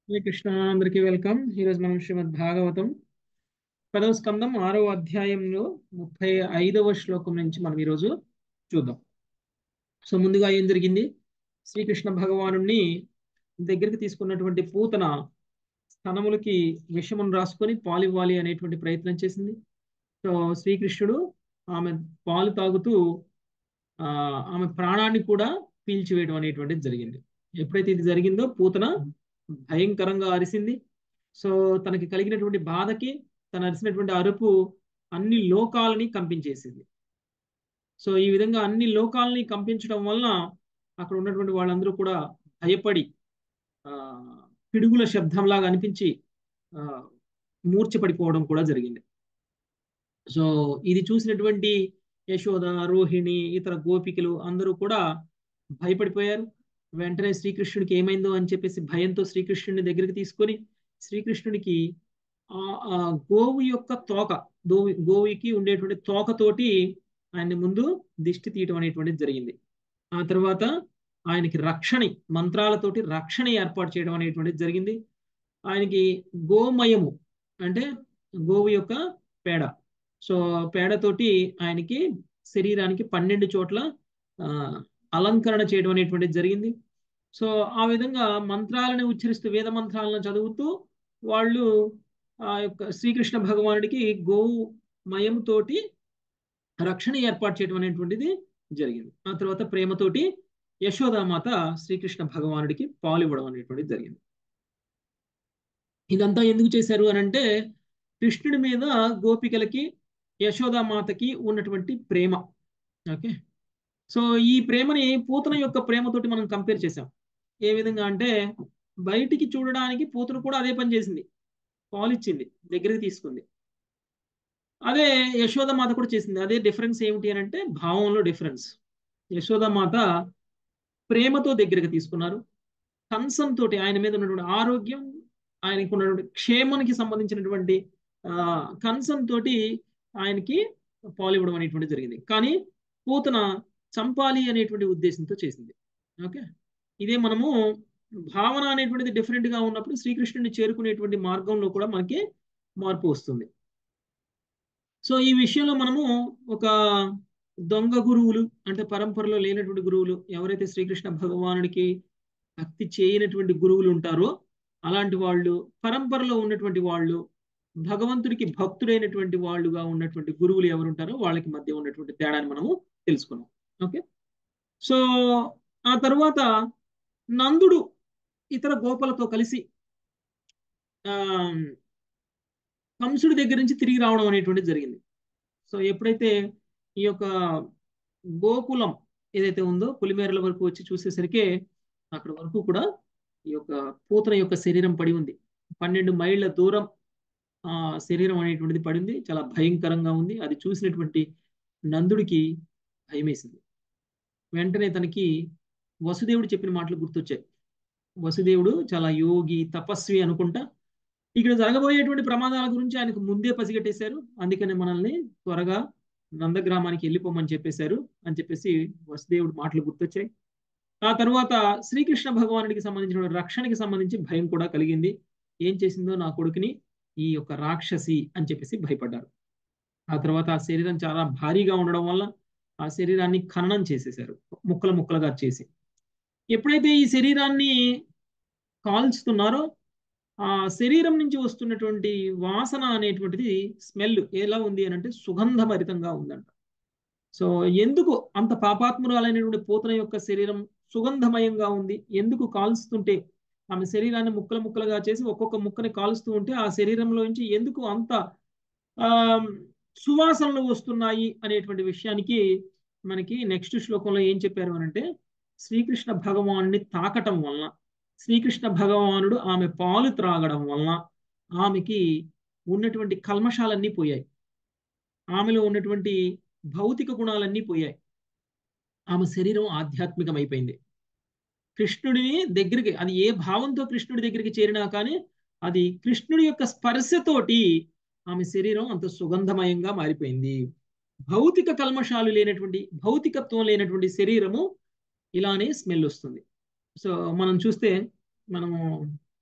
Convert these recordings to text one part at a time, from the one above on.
శ్రీకృష్ణ అందరికీ వెల్కమ్ ఈరోజు మనం శ్రీమద్ భాగవతం పదవ స్కందం ఆరవ అధ్యాయంలో ముప్పై ఐదవ శ్లోకం నుంచి మనం ఈరోజు చూద్దాం సో ముందుగా ఏం జరిగింది శ్రీకృష్ణ భగవాను దగ్గరికి తీసుకున్నటువంటి పూతన స్తనములకి విషమును రాసుకొని పాలు ఇవ్వాలి అనేటువంటి ప్రయత్నం చేసింది సో శ్రీకృష్ణుడు ఆమె పాలు తాగుతూ ఆ ఆమె ప్రాణాన్ని కూడా పీల్చివేయడం అనేటువంటిది జరిగింది ఎప్పుడైతే ఇది జరిగిందో పూతన భయంకరంగా అరిసింది సో తనకి కలిగినటువంటి బాధకి తను అరిసినటువంటి అరుపు అన్ని లోకాలని కంపించేసింది సో ఈ విధంగా అన్ని లోకాలని కంపించడం వలన అక్కడ ఉన్నటువంటి వాళ్ళందరూ కూడా భయపడి ఆ పిడుగుల శబ్దంలాగా అనిపించి ఆ మూర్ఛపడిపోవడం కూడా జరిగింది సో ఇది చూసినటువంటి యశోద రోహిణి ఇతర గోపికలు అందరూ కూడా భయపడిపోయారు వెంటనే శ్రీకృష్ణుడికి ఏమైందో అని చెప్పేసి భయంతో శ్రీకృష్ణుడిని దగ్గరికి తీసుకొని శ్రీకృష్ణుడికి ఆ గోవు యొక్క తోక గోవి గోవుకి ఉండేటువంటి తోకతోటి ఆయన్ని ముందు దిష్టి తీయటం అనేటువంటిది జరిగింది ఆ తర్వాత ఆయనకి రక్షణ మంత్రాలతోటి రక్షణ ఏర్పాటు చేయడం అనేటువంటిది జరిగింది ఆయనకి గోమయము అంటే గోవు యొక్క పేడ సో పేడతోటి ఆయనకి శరీరానికి పన్నెండు చోట్ల అలంకరణ చేయడం అనేటువంటిది జరిగింది సో ఆ విధంగా మంత్రాలను ఉచ్చరిస్తూ వేద మంత్రాలను చదువుతూ వాళ్ళు ఆ యొక్క శ్రీకృష్ణ భగవానుడికి గోవు మయంతోటి రక్షణ ఏర్పాటు చేయడం అనేటువంటిది జరిగింది ఆ తర్వాత ప్రేమతోటి యశోదామాత శ్రీకృష్ణ భగవానుడికి పాలు ఇవ్వడం అనేటువంటిది జరిగింది ఇదంతా ఎందుకు చేశారు అని అంటే కృష్ణుడి మీద గోపికలకి యశోదామాతకి ఉన్నటువంటి ప్రేమ ఓకే సో ఈ ప్రేమని పూతన యొక్క ప్రేమతోటి మనం కంపేర్ చేసాం ఏ విధంగా అంటే బయటికి చూడడానికి పూతన కూడా అదే పని చేసింది పాలిచ్చింది దగ్గరికి తీసుకుంది అదే యశోదమాత కూడా చేసింది అదే డిఫరెన్స్ ఏమిటి అని అంటే భావంలో డిఫరెన్స్ యశోదమాత ప్రేమతో దగ్గరికి తీసుకున్నారు కంసంతో ఆయన మీద ఉన్నటువంటి ఆరోగ్యం ఆయనకు ఉన్నటువంటి క్షేమానికి సంబంధించినటువంటి కంసంతో ఆయనకి పాలు ఇవ్వడం అనేటువంటి జరిగింది కానీ పూతన చంపాలి అనేటువంటి ఉద్దేశంతో చేసింది ఓకే ఇదే మనము భావన అనేటువంటిది డిఫరెంట్ గా ఉన్నప్పుడు శ్రీకృష్ణుడిని చేరుకునేటువంటి మార్గంలో కూడా మనకి మార్పు వస్తుంది సో ఈ విషయంలో మనము ఒక దొంగ గురువులు అంటే పరంపరలో లేనటువంటి గురువులు ఎవరైతే శ్రీకృష్ణ భగవానుడికి భక్తి చేయనటువంటి గురువులు ఉంటారో అలాంటి వాళ్ళు పరంపరలో ఉన్నటువంటి వాళ్ళు భగవంతుడికి భక్తుడైనటువంటి వాళ్ళుగా ఉన్నటువంటి గురువులు ఎవరు ఉంటారో వాళ్ళకి మధ్య ఉన్నటువంటి తేడాని మనము తెలుసుకున్నాం ఓకే సో ఆ తర్వాత నందుడు ఇతర గోపలతో కలిసి ఆ కంసుడి దగ్గర నుంచి తిరిగి రావడం అనేటువంటిది జరిగింది సో ఎప్పుడైతే ఈ యొక్క గోకులం ఏదైతే ఉందో పులిమేరల వరకు వచ్చి చూసేసరికి అక్కడ వరకు కూడా ఈ యొక్క పూతన యొక్క శరీరం పడి ఉంది పన్నెండు మైళ్ళ దూరం ఆ శరీరం అనేటువంటిది పడింది చాలా భయంకరంగా ఉంది అది చూసినటువంటి నందుడికి భయమేసింది వెంటనే తనకి వసుదేవుడు చెప్పిన మాటలు గుర్తొచ్చాయి వసుదేవుడు చాలా యోగి తపస్వి అనుకుంటా ఇక్కడ జరగబోయేటువంటి ప్రమాదాల గురించి ఆయనకు ముందే పసిగట్టేశారు అందుకని మనల్ని త్వరగా నందగ్రామానికి వెళ్ళిపోమని చెప్పేశారు అని చెప్పేసి వసుదేవుడు మాటలు గుర్తొచ్చాయి ఆ తర్వాత శ్రీకృష్ణ భగవానుడికి సంబంధించిన రక్షణకి సంబంధించి భయం కూడా కలిగింది ఏం చేసిందో నా కొడుకుని ఈ యొక్క రాక్షసి అని చెప్పేసి భయపడ్డారు ఆ తర్వాత ఆ శరీరం చాలా భారీగా ఉండడం వల్ల ఆ శరీరాన్ని ఖననం చేసేశారు ముక్కలు ముక్కలుగా చేసి ఎప్పుడైతే ఈ శరీరాన్ని కాల్చుతున్నారో ఆ శరీరం నుంచి వస్తున్నటువంటి వాసన అనేటువంటిది స్మెల్ ఎలా ఉంది అని అంటే సుగంధభరితంగా ఉందంట సో ఎందుకు అంత పాపాత్మురాలైనటువంటి పూతన యొక్క శరీరం సుగంధమయంగా ఉంది ఎందుకు కాల్స్తుంటే ఆమె శరీరాన్ని ముక్కలు ముక్కలుగా చేసి ఒక్కొక్క ముక్కని కాలుస్తూ ఉంటే ఆ శరీరంలో నుంచి ఎందుకు అంత ఆ సువాసనలు వస్తున్నాయి అనేటువంటి విషయానికి మనకి నెక్స్ట్ శ్లోకంలో ఏం చెప్పారు అనంటే శ్రీకృష్ణ భగవానుని తాకటం వలన శ్రీకృష్ణ భగవానుడు ఆమె పాలు త్రాగడం వలన ఆమెకి ఉన్నటువంటి కల్మషాలన్నీ పోయాయి ఆమెలో ఉన్నటువంటి భౌతిక గుణాలన్నీ పోయాయి ఆమె శరీరం ఆధ్యాత్మికమైపోయింది కృష్ణుడిని దగ్గరికి అది ఏ భావంతో కృష్ణుడి దగ్గరికి చేరినా కానీ అది కృష్ణుడి యొక్క స్పర్శతోటి ఆమె శరీరం అంత సుగంధమయంగా మారిపోయింది భౌతిక కల్మషాలు లేనటువంటి భౌతికత్వం లేనటువంటి శరీరము ఇలానే స్మెల్ వస్తుంది సో మనం చూస్తే మనము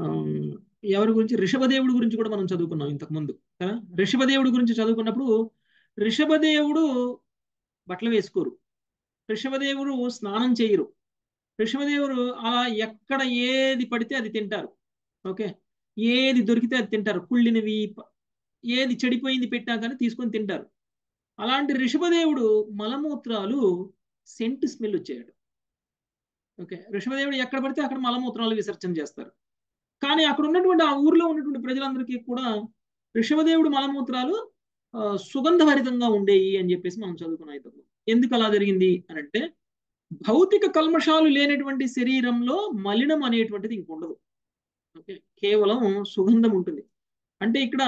ఆమ్, ఎవరి గురించి ఋషభదేవుడి గురించి కూడా మనం చదువుకున్నాం ఇంతకు ముందు కదా ఋషభదేవుడి గురించి చదువుకున్నప్పుడు ఋషభదేవుడు బట్టలు వేసుకోరు ఋషభదేవుడు స్నానం చేయరు ఋషభదేవుడు అలా ఎక్కడ ఏది పడితే అది తింటారు ఓకే ఏది దొరికితే అది తింటారు కుళ్ళినవి ప- ఏది చెడిపోయింది పెట్టా కానీ తీసుకొని తింటారు అలాంటి ఋషభదేవుడు మలమూత్రాలు సెంట్ స్మెల్ వచ్చాయట ఓకే ఋషభదేవుడు ఎక్కడ పడితే అక్కడ మలమూత్రాలు విసర్జన చేస్తారు కానీ అక్కడ ఉన్నటువంటి ఆ ఊర్లో ఉన్నటువంటి ప్రజలందరికీ కూడా ఋషభదేవుడు మలమూత్రాలు ఆ, సుగంధభరితంగా ఉండేవి అని చెప్పేసి మనం చదువుకున్నాం ఇంతకు ఎందుకు అలా జరిగింది అని అంటే భౌతిక కల్మషాలు లేనటువంటి శరీరంలో మలినం అనేటువంటిది ఇంక ఉండదు ఓకే కేవలం సుగంధం ఉంటుంది అంటే ఇక్కడ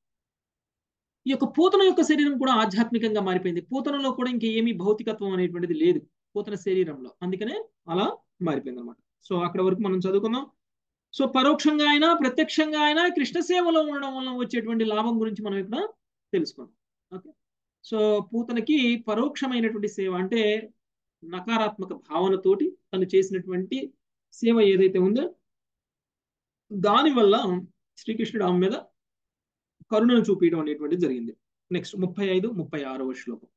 ఈ యొక్క పూతన యొక్క శరీరం కూడా ఆధ్యాత్మికంగా మారిపోయింది పూతనలో కూడా ఇంక ఏమీ భౌతికత్వం అనేటువంటిది లేదు పూతన శరీరంలో అందుకనే అలా మారిపోయింది అనమాట సో అక్కడ వరకు మనం చదువుకుందాం సో పరోక్షంగా అయినా ప్రత్యక్షంగా అయినా కృష్ణ సేవలో ఉండడం వల్ల వచ్చేటువంటి లాభం గురించి మనం ఇక్కడ తెలుసుకుందాం ఓకే సో పూతనకి పరోక్షమైనటువంటి సేవ అంటే నకారాత్మక భావనతోటి తను చేసినటువంటి సేవ ఏదైతే ఉందో దానివల్ల శ్రీకృష్ణుడు ఆమె మీద కరుణను చూపించడం అనేటువంటిది జరిగింది నెక్స్ట్ ముప్పై ఐదు ముప్పై ఆరవ శ్లోకం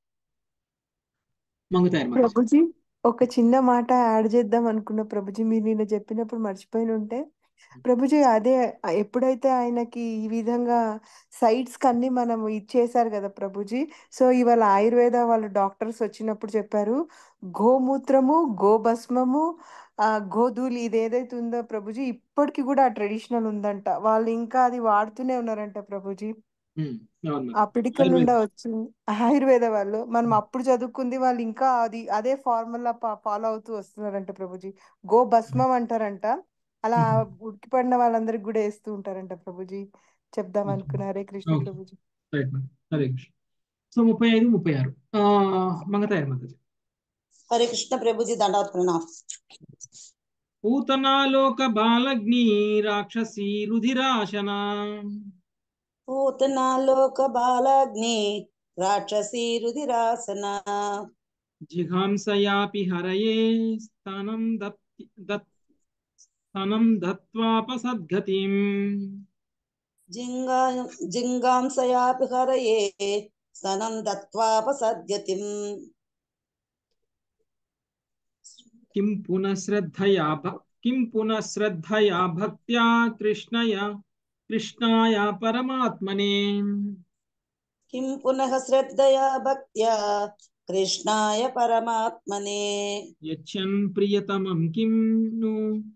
మంగతాయర్ మాతాజీ ప్రభుజీ ఒక చిన్న మాట యాడ్ చేద్దాం అనుకున్న ప్రభుజీ మీరు నిన్న చెప్పినప్పుడు మర్చిపోయిన ఉంటే ప్రభుజీ అదే ఆ ఎప్పుడైతే ఆయనకి ఈ విధంగా సైట్స్ కన్ని మనం ఇచ్చేసారు కదా ప్రభుజీ సో ఇవాళ ఆయుర్వేద వాళ్ళ డాక్టర్స్ వచ్చినప్పుడు చెప్పారు గోమూత్రము గోభస్మము ఆ గోధూళి ఇది ఏదైతే ఉందో ప్రభుజీ ఇప్పటికి కూడా ఆ ట్రెడిషనల్ ఉందంట వాళ్ళు ఇంకా అది వాడుతూనే ఉన్నారంట ప్రభుజీ ఉమ్, అవును ఆ మరి పిడికల ఆయుర్వేద నుండి వచ్చింది ఆయుర్వేద వాళ్ళు మనం అప్పుడు చదువుకుంది వాళ్ళు ఇంకా అది అదే ఫార్ములా ఫాలో అవుతూ వస్తున్నారంట ప్రభుజీ గో భస్మం అంటారంట అలా ఉడికిపడిన వాళ్ళందరికి కూడా వేస్తూ ఉంటారంట ప్రభుజీ చెప్దాం అనుకున్నా హరే కృష్ణ ఓకే ప్రభుజీ రైట్ మరి హరే కృష్ణ సో ముప్పై ఐదు ముప్పై ఆరు ఆ, మంగతాయర్ మాతాజీ హరే కృష్ణ ప్రభుజీ దండవత్ ప్రణామ్ పూతనాలోక బాలగ్ని రాక్షసీ రుధిరాశన పూతనాలోక బాలాగ్ని రాక్షసీ రుధిరాసన జిఘాంసయాపి హరయే స్తనం దత్తి దత్ స్తనం దత్వాపసద్గతిం జింగా జింగాంసయాపి హరయే స్తనం దత్వాపసద్గతిం కిం పునఃశ్రద్ధయా భ- కిం పునఃశ్రద్ధయా భక్త్యా కృష్ణయ కృష్ణాయ పరమాత్మనే కిం పునః శ్రద్ధయా భక్త్యా కృష్ణాయ పరమాత్మనే యచ్చన్ ప్రియతమం కిం ను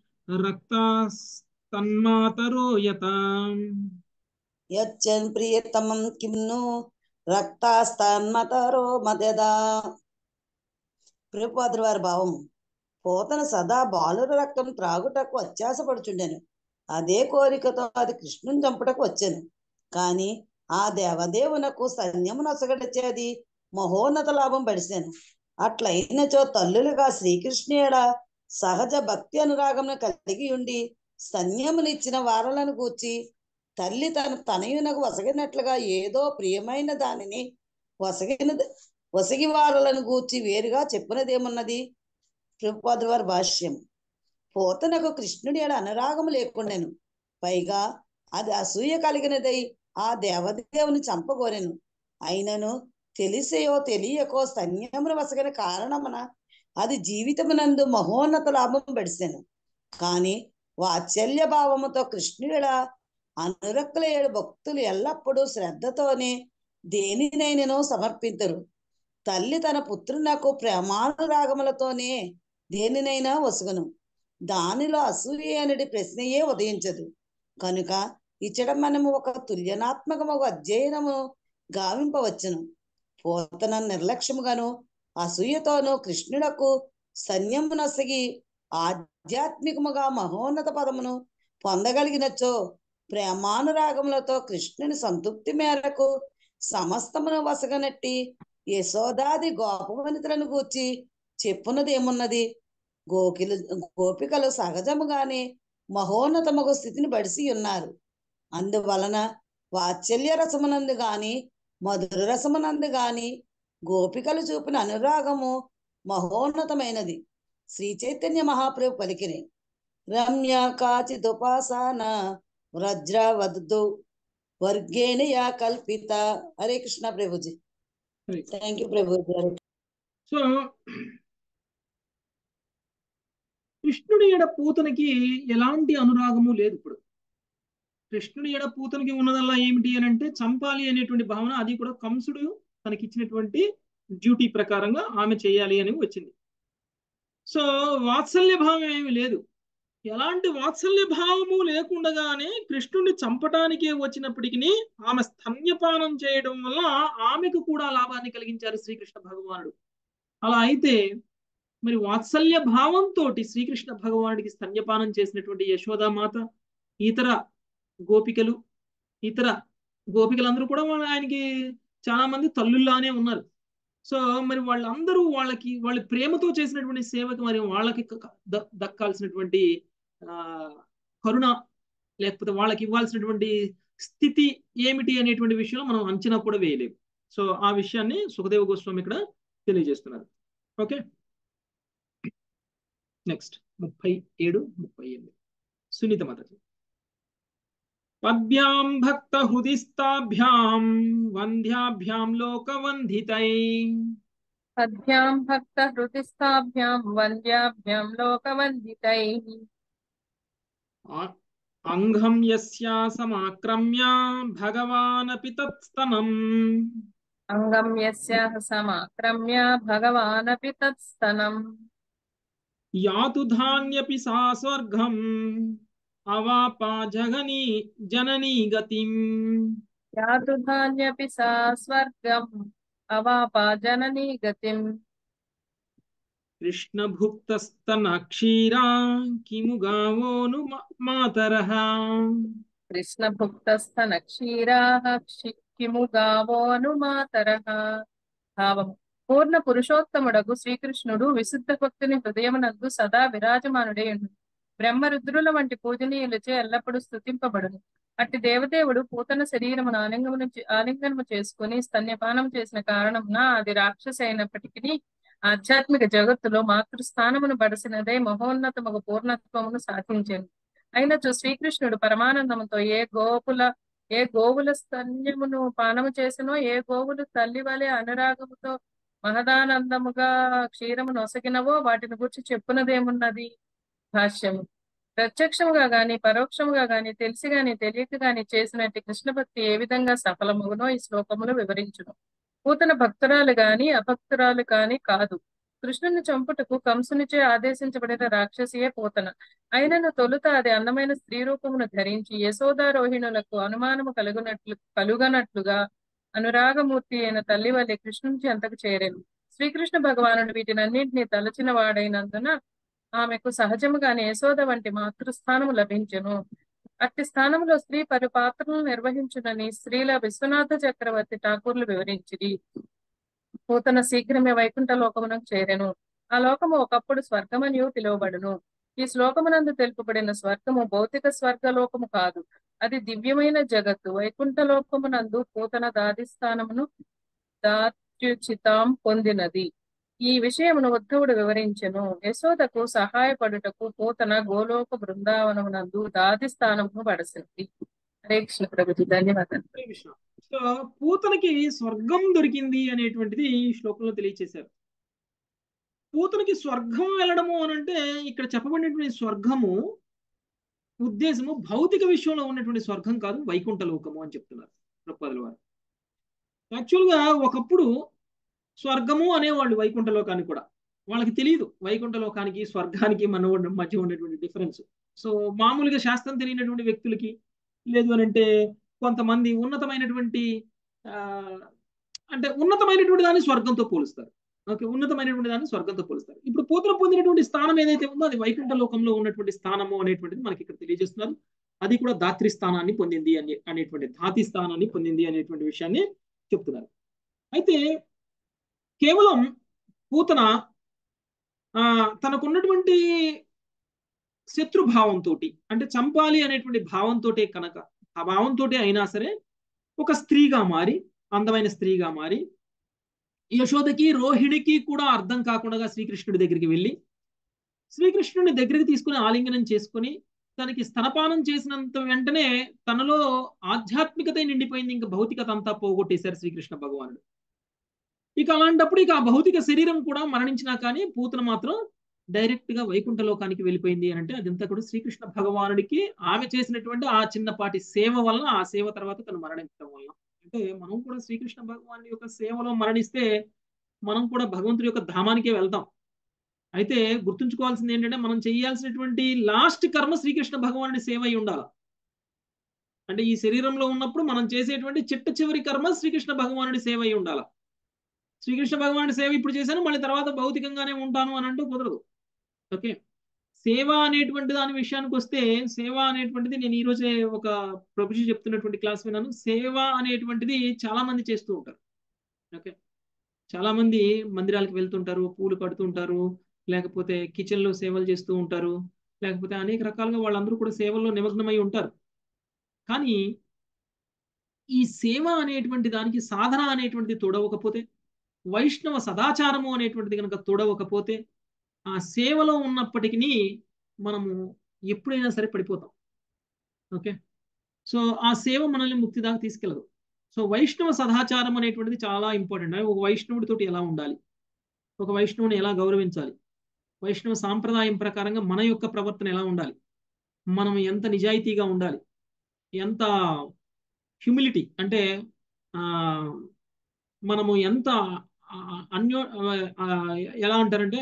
రక్తాస్తన్మాతరో యత యచ్చన్ ప్రియతమం కిం ను రక్తాస్తాన్మతరో మదదా ప్రభుపాదుల వారి భావం పోతన సదా బాలుర రక్తం త్రాగుటకు అత్యాసపడుచుండెను అదే కోరికతో అది కృష్ణుని చంపుటకు వచ్చాను కాని ఆ దేవదేవునకు సైన్యము నొసగడిచేది మహోన్నత లాభం పడిశాను అట్లయినచో తల్లులుగా శ్రీకృష్ణుడ సహజ భక్తి అనురాగమును కలిగి ఉండి సైన్యమునిచ్చిన వారలను గూర్చి తల్లి తన తనయునకు వసగినట్లుగా ఏదో ప్రియమైన దానిని వసగిన వసగి వారలను గూర్చి వేరుగా చెప్పినదేమున్నది ప్రభుపాదుల వారి భాష్యం పోతనకు కృష్ణుడి ఎడ అనురాగము లేకుండెను పైగా అది అసూయ కలిగినదై ఆ దేవదేవుని చంపగోరెను అయినను తెలిసేయో తెలియకో సైన్యమును వసగిన కారణమున అది జీవితమునందు మహోన్నత లాభం పడిసెను కాని వాత్సల్య భావముతో కృష్ణుడ అనురక్తులయ్యడు భక్తులు ఎల్లప్పుడూ శ్రద్ధతోనే దేనినైనను సమర్పించరు తల్లి తన పుత్రునకు ప్రేమానురాగములతోనే దేనినైనా వసుగును దానిలో అసూయ అనేది ప్రశ్నయే ఉదయించదు కనుక ఇచ్చట మనము ఒక తుల్యనాత్మకము అధ్యయనము గావింపవచ్చును పోతన నిర్లక్ష్యముగాను అసూయతోనూ కృష్ణుడకు సైన్యము నొసగి ఆధ్యాత్మికముగా మహోన్నత పదమును పొందగలిగినచో ప్రేమానురాగములతో కృష్ణుని సంతృప్తి మేరకు సమస్తమును వసగనట్టి యశోదాది గోపవనితులను గూర్చి చెప్పున్నదేమున్నది గోకిలు గోపికలు సహజముగానే మహోన్నతముగు స్థితిని బడిసి ఉన్నారు అందువలన వాత్సల్య రసమునందు గాని మధుర రసమునందు గాని గోపికలు చూపిన అనురాగము మహోన్నతమైనది శ్రీ చైతన్య మహాప్రభు పలికిరి రమ్య కాచిదుపాసన వజ్రవద్దు వర్గేణ యా కల్పిత హరే కృష్ణ ప్రభుజీ హరే. థ్యాంక్ యూ ప్రభుజీ సో కృష్ణుడి ఎడ పూతనకి ఎలాంటి అనురాగము లేదు ఇప్పుడు కృష్ణుడి ఎడ పూతనకి ఉన్నదల్లా ఏమిటి అని అంటే చంపాలి అనేటువంటి భావన అది కూడా కంసుడు తనకి ఇచ్చినటువంటి డ్యూటీ ప్రకారంగా ఆమె చేయాలి అని వచ్చింది సో వాత్సల్య భావం ఏమి లేదు ఎలాంటి వాత్సల్య భావము లేకుండగానే కృష్ణుడిని చంపటానికే వచ్చినప్పటికీ ఆమె స్తన్యపానం చేయడం వల్ల ఆమెకు కూడా లాభాన్ని కలిగించారు శ్రీకృష్ణ భగవానుడు అలా అయితే మరి వాత్సల్య భావంతో శ్రీకృష్ణ భగవానుడికి స్తన్యపానం చేసినటువంటి యశోదామాత ఇతర గోపికలు ఇతర గోపికలందరూ కూడా వాళ్ళ ఆయనకి చాలా మంది తల్లుల్లానే ఉన్నారు సో మరి వాళ్ళందరూ వాళ్ళకి వాళ్ళ ప్రేమతో చేసినటువంటి సేవకి మరి వాళ్ళకి క- ద- దక్కాల్సినటువంటి ఆ కరుణ లేకపోతే వాళ్ళకి ఇవ్వాల్సినటువంటి స్థితి ఏమిటి అనేటువంటి విషయంలో మనం అంచనా కూడా వేయలేము సో ఆ విషయాన్ని సుఖదేవ గోస్వామి ఇక్కడ తెలియజేస్తున్నారు ఓకే నెక్స్ట్ ముప్పై ఏడు ముప్పై ఎనిమిది సునీత మాతాజీ పద్భ్యాం భక్త హృదిస్తాభ్యాం వంధ్యాభ్యాం లోకవంధితై పద్భ్యాం భక్త హృతిస్థాభ్యాం వంద్యాభ్యాం లోకవందితైః ఆ- అంగం యస్యా సమాక్రమ్య భగవానపి తత్స్తనం అంగం యస్యాః సమాక్రమ్య భగవానపి తత్స్తనం యాతు ధాన్యపి సా స్వర్గం అవాపా జగనీ జననీ గతిం యాతు ధాన్యపి సా స్వర్గం అవాపా జననీ గతిం కృష్ణభుక్తస్తన క్షీరా కిము గావోను మా- మాతరః కృష్ణభుక్తస్థన క్షీరాః క్షి- కిము గావోను మాతరః భావము పూర్ణ పురుషోత్తముడగు శ్రీకృష్ణుడు విశుద్ధ భక్తుని హృదయమునందు సదా విరాజమానుడై ఉండు బ్రహ్మరుద్రుల వంటి పూజనీయులచే ఎల్లప్పుడూ స్తుతింపబడును అట్టి దేవదేవుడు పూతన శరీరమును ఆలింగమును చే- ఆలింగనము చేసుకుని స్తన్యపానం చేసిన కారణమున అది రాక్షసి అయినప్పటికీ ఆధ్యాత్మిక జగత్తులో మాతృస్థానమును బడసినదై మహోన్నతముగు పూర్ణత్వమును సాధించింది అయినచో శ్రీకృష్ణుడు పరమానందముతో ఏ గోపుల ఏ గోవుల స్తన్యమును పానము చేసినో ఏ గోవులు తల్లి వలె అనురాగముతో మహదానందముగా క్షీరము నొసగినవో వాటిని గురించి చెప్పునదేమున్నది భాష్యము ప్రత్యక్షముగా గాని పరోక్షముగా గాని తెలిసి గాని తెలియక గాని చేసినట్టు కృష్ణ భక్తి ఏ విధంగా సఫలమగునో ఈ శ్లోకములు వివరించును పూతన భక్తురాలు గాని అభక్తురాలు కాని కాదు కృష్ణుని చంపుటకు కంసునిచే ఆదేశించబడిన రాక్షసియే పూతన అయినను తొలుత అది అందమైన స్త్రీ రూపమును ధరించి యశోదారోహిణులకు అనుమానము కలుగునట్లు కలుగనట్లుగా అనురాగమూర్తి అయిన తల్లి వల్లే కృష్ణుని అంతకు చేరాను శ్రీకృష్ణ భగవానుడు వీటినన్నింటినీ తలచిన వాడైనందున ఆమెకు సహజముగానే యశోద వంటి మాతృస్థానము లభించెను అట్టి స్థానంలో స్త్రీ పలు పాత్రలను నిర్వహించునని స్త్రీల విశ్వనాథ చక్రవర్తి ఠాకూర్లు వివరించిరి పూతన శీఘ్రమే వైకుంఠ లోకమునకు చేరెను ఆ లోకము ఒకప్పుడు స్వర్గమనియు పిలువబడును ఈ శ్లోకమునందు తెలుపబడిన స్వర్గము భౌతిక స్వర్గలోకము కాదు అది దివ్యమైన జగత్తు వైకుంఠ లోకమునందు పూతన దాదిస్థానమును దాత్యుచితాం పొందినది ఈ విషయమును ఉద్ధవుడు వివరించెను యశోదకు సహాయపడుటకు పూతన గోలోక బృందావనమునందు దాది స్థానమును పడసింది హరే కృష్ణ ప్రభుజీ ధన్యవాదాలు హరే కృష్ణ సో పూతనకి స్వర్గం దొరికింది అనేటువంటిది ఈ శ్లోకంలో తెలియచేశారు పూతనకి స్వర్గం వెళ్ళడము అని అంటే ఇక్కడ చెప్పబడినటువంటి స్వర్గము ఉద్దేశము భౌతిక విషయంలో ఉన్నటువంటి స్వర్గం కాదు వైకుంఠ లోకము అని చెప్తున్నారు ప్రపదుల వారు యాక్చువల్గా ఒకప్పుడు స్వర్గము అనేవాళ్ళు వైకుంఠ లోకానికి కూడా వాళ్ళకి తెలియదు వైకుంఠ లోకానికి స్వర్గానికి మన మధ్య ఉన్నటువంటి డిఫరెన్స్ సో మామూలుగా శాస్త్రం తెలియనటువంటి వ్యక్తులకి లేదు అని అంటే కొంతమంది ఉన్నతమైనటువంటి ఆ, అంటే ఉన్నతమైనటువంటి దాన్ని స్వర్గంతో పోలుస్తారు ఓకే ఉన్నతమైనటువంటి దాన్ని స్వర్గంతో పోలుస్తారు ఇప్పుడు పూతన పొందినటువంటి స్థానం ఏదైతే ఉందో అది వైకుంఠ లోకంలో ఉన్నటువంటి స్థానము అనేటువంటిది మనకి ఇక్కడ తెలియజేస్తున్నారు అది కూడా దాత్రి స్థానాన్ని పొందింది అని అనేటువంటి ధాతి స్థానాన్ని పొందింది అనేటువంటి విషయాన్ని చెప్తున్నారు అయితే కేవలం పూతన ఆ తనకున్నటువంటి శత్రుభావంతో అంటే చంపాలి అనేటువంటి భావంతో కనుక ఆ భావంతో అయినా సరే ఒక స్త్రీగా మారి అందమైన స్త్రీగా మారి యశోదకి రోహిణికి కూడా అర్థం కాకుండా శ్రీకృష్ణుడి దగ్గరికి వెళ్ళి శ్రీకృష్ణుని దగ్గరికి తీసుకుని ఆలింగనం చేసుకుని తనకి స్తనపానం చేసినంత వెంటనే తనలో ఆధ్యాత్మికత నిండిపోయింది ఇంకా భౌతికత అంతా పోగొట్టేశారు శ్రీకృష్ణ భగవానుడు ఇక అలాంటప్పుడు ఇక ఆ భౌతిక శరీరం కూడా మరణించినా కానీ పూతన మాత్రం డైరెక్ట్ గా వైకుంఠ లోకానికి వెళ్ళిపోయింది అని అంటే అదంతా కూడా శ్రీకృష్ణ భగవానుడికి ఆమె చేసినటువంటి ఆ చిన్నపాటి సేవ వలన ఆ సేవ తర్వాత తను మరణించడం వలన అంటే మనం కూడా శ్రీకృష్ణ భగవాన్ యొక్క సేవలో మరణిస్తే మనం కూడా భగవంతుడి యొక్క ధామానికే వెళ్తాం అయితే గుర్తుంచుకోవాల్సింది ఏంటంటే మనం చేయాల్సినటువంటి లాస్ట్ కర్మ శ్రీకృష్ణ భగవానుడి సేవ అయి ఉండాలి అంటే ఈ శరీరంలో ఉన్నప్పుడు మనం చేసేటువంటి చిట్ట చివరి కర్మ శ్రీకృష్ణ భగవానుడి సేవ అయి ఉండాలి శ్రీకృష్ణ భగవానుడి సేవ ఇప్పుడు చేశాను మళ్ళీ తర్వాత భౌతికంగానే ఉంటాను అని అంటూ కుదరదు ఓకే సేవ అనేటువంటి దాని విషయానికి వస్తే సేవ అనేటువంటిది నేను ఈరోజే ఒక ప్రభుజీ చెప్తున్నటువంటి క్లాస్ విన్నాను సేవ అనేటువంటిది చాలా మంది చేస్తూ ఉంటారు ఓకే చాలా మంది మందిరాలకు వెళ్తుంటారు పూలు కడుతుంటారు లేకపోతే కిచెన్ లో సేవలు చేస్తూ ఉంటారు లేకపోతే అనేక రకాలుగా వాళ్ళందరూ కూడా సేవల్లో నిమగ్నమై ఉంటారు కానీ ఈ సేవ అనేటువంటి దానికి సాధన అనేటువంటిది తోడవకపోతే వైష్ణవ సదాచారము అనేటువంటిది కనుక తోడవకపోతే ఆ సేవలో ఉన్నప్పటికీ మనము ఎప్పుడైనా సరే పడిపోతాం ఓకే సో ఆ సేవ మనల్ని ముక్తి దాకా తీసుకెళ్ళదు సో వైష్ణవ సదాచారం అనేటువంటిది చాలా ఇంపార్టెంట్ ఒక వైష్ణవుడితోటి ఎలా ఉండాలి ఒక వైష్ణవుని ఎలా గౌరవించాలి వైష్ణవ సాంప్రదాయం ప్రకారంగా మన యొక్క ప్రవర్తన ఎలా ఉండాలి మనం ఎంత నిజాయితీగా ఉండాలి ఎంత హ్యూమిలిటీ అంటే మనము ఎంత అన్యో ఎలా అంటారంటే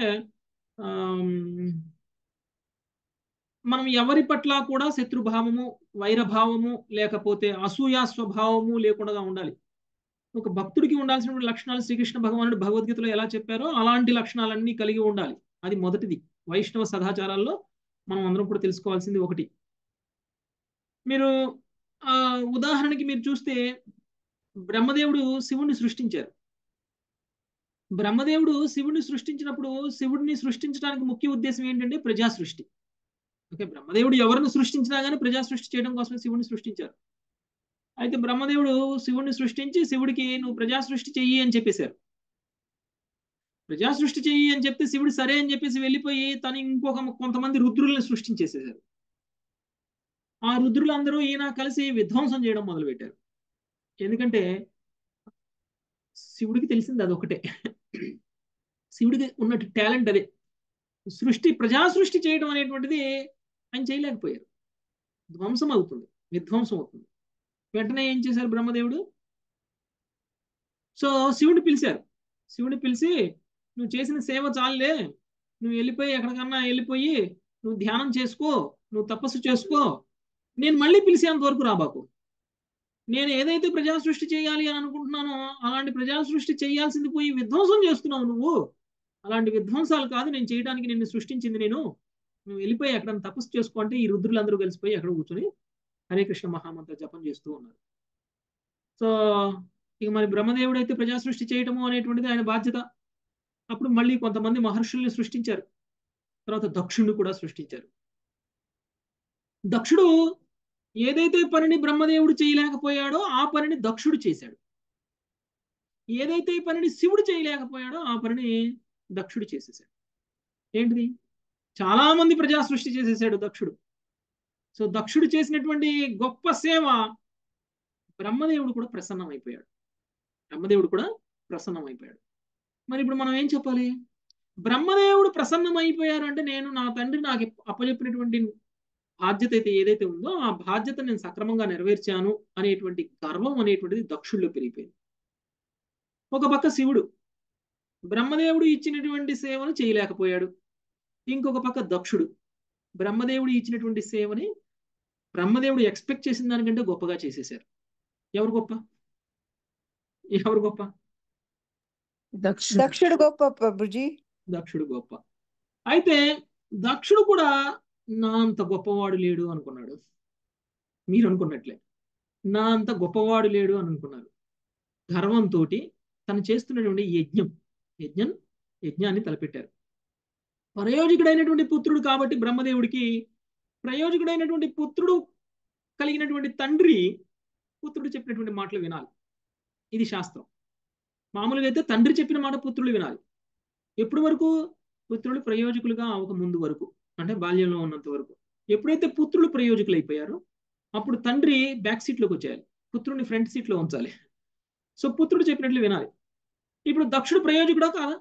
మనం ఎవరి పట్ల కూడా శత్రుభావము వైరభావము లేకపోతే అసూయా స్వభావము లేకుండా ఉండాలి ఒక భక్తుడికి ఉండాల్సిన లక్షణాలు శ్రీకృష్ణ భగవానుడు భగవద్గీతలో ఎలా చెప్పారో అలాంటి లక్షణాలన్నీ కలిగి ఉండాలి అది మొదటిది వైష్ణవ సదాచారాల్లో మనం అందరం కూడా తెలుసుకోవాల్సింది ఒకటి మీరు ఆ ఉదాహరణకి మీరు చూస్తే బ్రహ్మదేవుడు శివుణ్ణి సృష్టించారు బ్రహ్మదేవుడు శివుడిని సృష్టించినప్పుడు శివుడిని సృష్టించడానికి ముఖ్య ఉద్దేశం ఏంటంటే ప్రజా సృష్టి ఓకే బ్రహ్మదేవుడు ఎవరిని సృష్టించినా కానీ ప్రజా సృష్టి చేయడం కోసమే శివుడిని సృష్టించారు అయితే బ్రహ్మదేవుడు శివుడిని సృష్టించి శివుడికి నువ్వు ప్రజా సృష్టి చెయ్యి అని చెప్పేశారు ప్రజా సృష్టి చెయ్యి అని చెప్తే శివుడు సరే అని చెప్పేసి వెళ్ళిపోయి తను ఇంకొక కొంతమంది రుద్రుల్ని సృష్టించేసేసారు ఆ రుద్రులందరూ ఈయన కలిసి విధ్వంసం చేయడం మొదలుపెట్టారు ఎందుకంటే శివుడికి తెలిసింది అదొకటే శివుడికి ఉన్నట్టు టాలెంట్ అదే సృష్టి ప్రజా సృష్టి చేయడం అనేటువంటిది ఆయన చేయలేకపోయారు ధ్వంసం అవుతుంది విధ్వంసం అవుతుంది వెంటనే ఏం చేశారు బ్రహ్మదేవుడు సో శివుడిని పిలిచారు శివుడిని పిలిచి నువ్వు చేసిన సేవ చాలులే నువ్వు వెళ్ళిపోయి ఎక్కడికన్నా వెళ్ళిపోయి నువ్వు ధ్యానం చేసుకో నువ్వు తపస్సు చేసుకో నేను మళ్ళీ పిలిచేంత వరకు రాబాకు నేను ఏదైతే ప్రజా సృష్టి చేయాలి అని అనుకుంటున్నానో అలాంటి ప్రజా సృష్టి చేయాల్సింది పోయి విధ్వంసం చేస్తున్నావు నువ్వు అలాంటి విధ్వంసాలు కాదు నేను చేయడానికి నిన్ను సృష్టించింది నేను నువ్వు వెళ్ళిపోయి ఎక్కడ తపస్సు చేసుకో అంటే ఈ రుద్రులందరూ కలిసిపోయి ఎక్కడ కూర్చొని హరే కృష్ణ మహామంత్ర జపం చేస్తూ ఉన్నారు సో ఇక మరి బ్రహ్మదేవుడు అయితే ప్రజా సృష్టి చేయటము అనేటువంటిది ఆయన బాధ్యత అప్పుడు మళ్ళీ కొంతమంది మహర్షుల్ని సృష్టించారు తర్వాత దక్షుణ్ణి కూడా సృష్టించారు దక్షుడు ఏదైతే పనిని బ్రహ్మదేవుడు చేయలేకపోయాడో ఆ పనిని దక్షుడు చేశాడు ఏదైతే పనిని శివుడు చేయలేకపోయాడో ఆ పనిని దక్షుడు చేసేసాడు ఏంటిది చాలా మంది ప్రజా సృష్టి చేసేసాడు దక్షుడు సో దక్షుడు చేసినటువంటి గొప్ప సేవ బ్రహ్మదేవుడు కూడా ప్రసన్నం అయిపోయాడు బ్రహ్మదేవుడు కూడా ప్రసన్నం అయిపోయాడు మరి ఇప్పుడు మనం ఏం చెప్పాలి బ్రహ్మదేవుడు ప్రసన్నం అయిపోయారు అంటే నేను నా తండ్రి నాకు అప్పచెప్పినటువంటి బాధ్యత అయితే ఏదైతే ఉందో ఆ బాధ్యత నేను సక్రమంగా నెరవేర్చాను అనేటువంటి గర్వం అనేటువంటిది దక్షుల్లో పెరిగిపోయింది ఒక పక్క శివుడు బ్రహ్మదేవుడు ఇచ్చినటువంటి సేవను చేయలేకపోయాడు ఇంకొక పక్క దక్షుడు బ్రహ్మదేవుడు ఇచ్చినటువంటి సేవని బ్రహ్మదేవుడు ఎక్స్పెక్ట్ చేసిన దానికంటే గొప్పగా చేసేశారు ఎవరు గొప్ప ఎవరు గొప్ప దక్షుడు గొప్ప ప్రభుజీ దక్షుడు గొప్ప అయితే దక్షుడు కూడా నా అంత గొప్పవాడు లేడు అనుకున్నాడు మీరు అనుకున్నట్లే నా అంత గొప్పవాడు లేడు అని అనుకున్నారు గర్వంతో తను చేస్తున్నటువంటి యజ్ఞం యజ్ఞం యజ్ఞాన్ని తలపెట్టారు ప్రయోజకుడైనటువంటి పుత్రుడు కాబట్టి బ్రహ్మదేవుడికి ప్రయోజకుడైనటువంటి పుత్రుడు కలిగినటువంటి తండ్రి పుత్రుడు చెప్పినటువంటి మాటలు వినాలి ఇది శాస్త్రం మామూలుగా అయితే తండ్రి చెప్పిన మాట పుత్రుడు వినాలి ఎప్పటి వరకు పుత్రులు ప్రయోజకులుగా అవక ముందు వరకు అంటే బాల్యంలో ఉన్నంత వరకు ఎప్పుడైతే పుత్రులు ప్రయోజకులు అయిపోయారో అప్పుడు తండ్రి బ్యాక్ సీట్లోకి వచ్చేయాలి పుత్రుడిని ఫ్రంట్ సీట్లో ఉంచాలి సో పుత్రుడు చెప్పినట్లు వినాలి ఇప్పుడు దక్షుడు ప్రయోజకుడా కాదా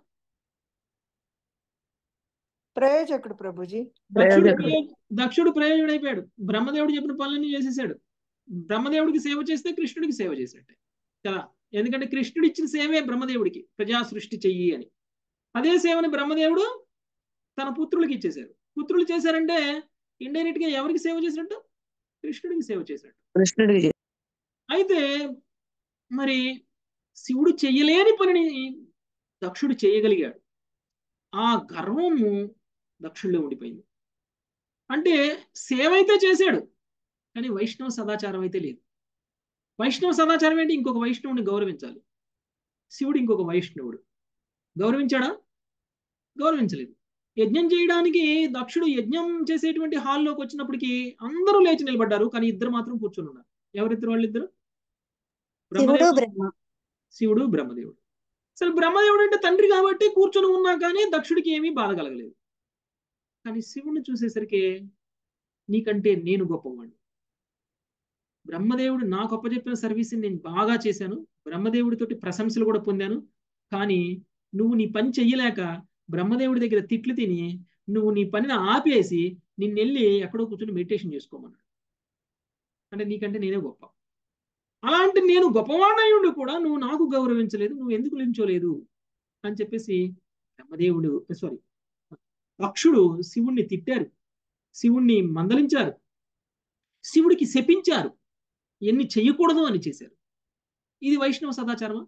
ప్రయోజకుడు ప్రభుజీ దక్షుడు ప్రయోజకుడు. ప్రయోజ- దక్షుడు ప్రయోజకుడు అయిపోయాడు బ్రహ్మదేవుడు చెప్పిన పనులన్నీ చేసేసాడు బ్రహ్మదేవుడికి సేవ చేస్తే కృష్ణుడికి సేవ చేసినట్టే కదా ఎందుకంటే కృష్ణుడు ఇచ్చిన సేవే బ్రహ్మదేవుడికి ప్రజా సృష్టి చెయ్యి అని అదే సేవని బ్రహ్మదేవుడు తన పుత్రులకి ఇచ్చేశారు పుత్రులు చేశారంటే ఇండైరెక్ట్ గా ఎవరికి సేవ చేసినట్టు కృష్ణుడికి సేవ చేసినట్టు కృష్ణుడికి చే- అయితే మరి శివుడు చెయ్యలేని పనిని దక్షుడు చేయగలిగాడు ఆ గర్వము దక్షుడిలో ఉండిపోయింది అంటే సేవ అయితే చేశాడు కానీ వైష్ణవ సదాచారం అయితే లేదు వైష్ణవ సదాచారం ఏంటి ఇంకొక వైష్ణవుని గౌరవించాలి శివుడు ఇంకొక వైష్ణవుడు గౌరవించాడా గౌరవించలేదు యజ్ఞం చేయడానికి దక్షుడు యజ్ఞం చేసేటువంటి హాల్లోకి వచ్చినప్పటికీ అందరూ లేచి నిలబడ్డారు కానీ ఇద్దరు మాత్రం కూర్చొని ఉన్నారు ఎవరిద్దరు వాళ్ళిద్దరు శివుడు బ్రహ్మదేవుడు బ్రహ్మ శివుడు బ్రహ్మదేవుడు అసలు బ్రహ్మదేవుడు అంటే తండ్రి కాబట్టి కూర్చొని ఉన్నా కానీ దక్షుడికి ఏమీ బాధ కలగలేదు కానీ శివుడిని చూసేసరికి నీకంటే నేను గొప్పవాడిని బ్రహ్మదేవుడు నాకు అప్పచెప్పిన సర్వీస్ని నేను బాగా చేశాను బ్రహ్మదేవుడితోటి ప్రశంసలు కూడా పొందాను కానీ నువ్వు నీ పని చెయ్యలేక బ్రహ్మదేవుడి దగ్గర తిట్లు తిని నువ్వు నీ పనిని ఆపేసి నిన్నెళ్ళి ఎక్కడో కూర్చొని మెడిటేషన్ చేసుకోమన్నాడు అంటే నీకంటే నేనే గొప్ప అలాంటి నేను గొప్పవాడయుండి కూడా నువ్వు నాకు గౌరవించలేదు నువ్వు ఎందుకు నిల్చోలేదు అని చెప్పేసి బ్రహ్మదేవుడు సారీ పక్షుడు శివుణ్ణి తిట్టారు శివుణ్ణి మందలించారు శివుడికి శపించారు ఎన్ని చెయ్యకూడదు అని చేశారు ఇది వైష్ణవ సదాచారమా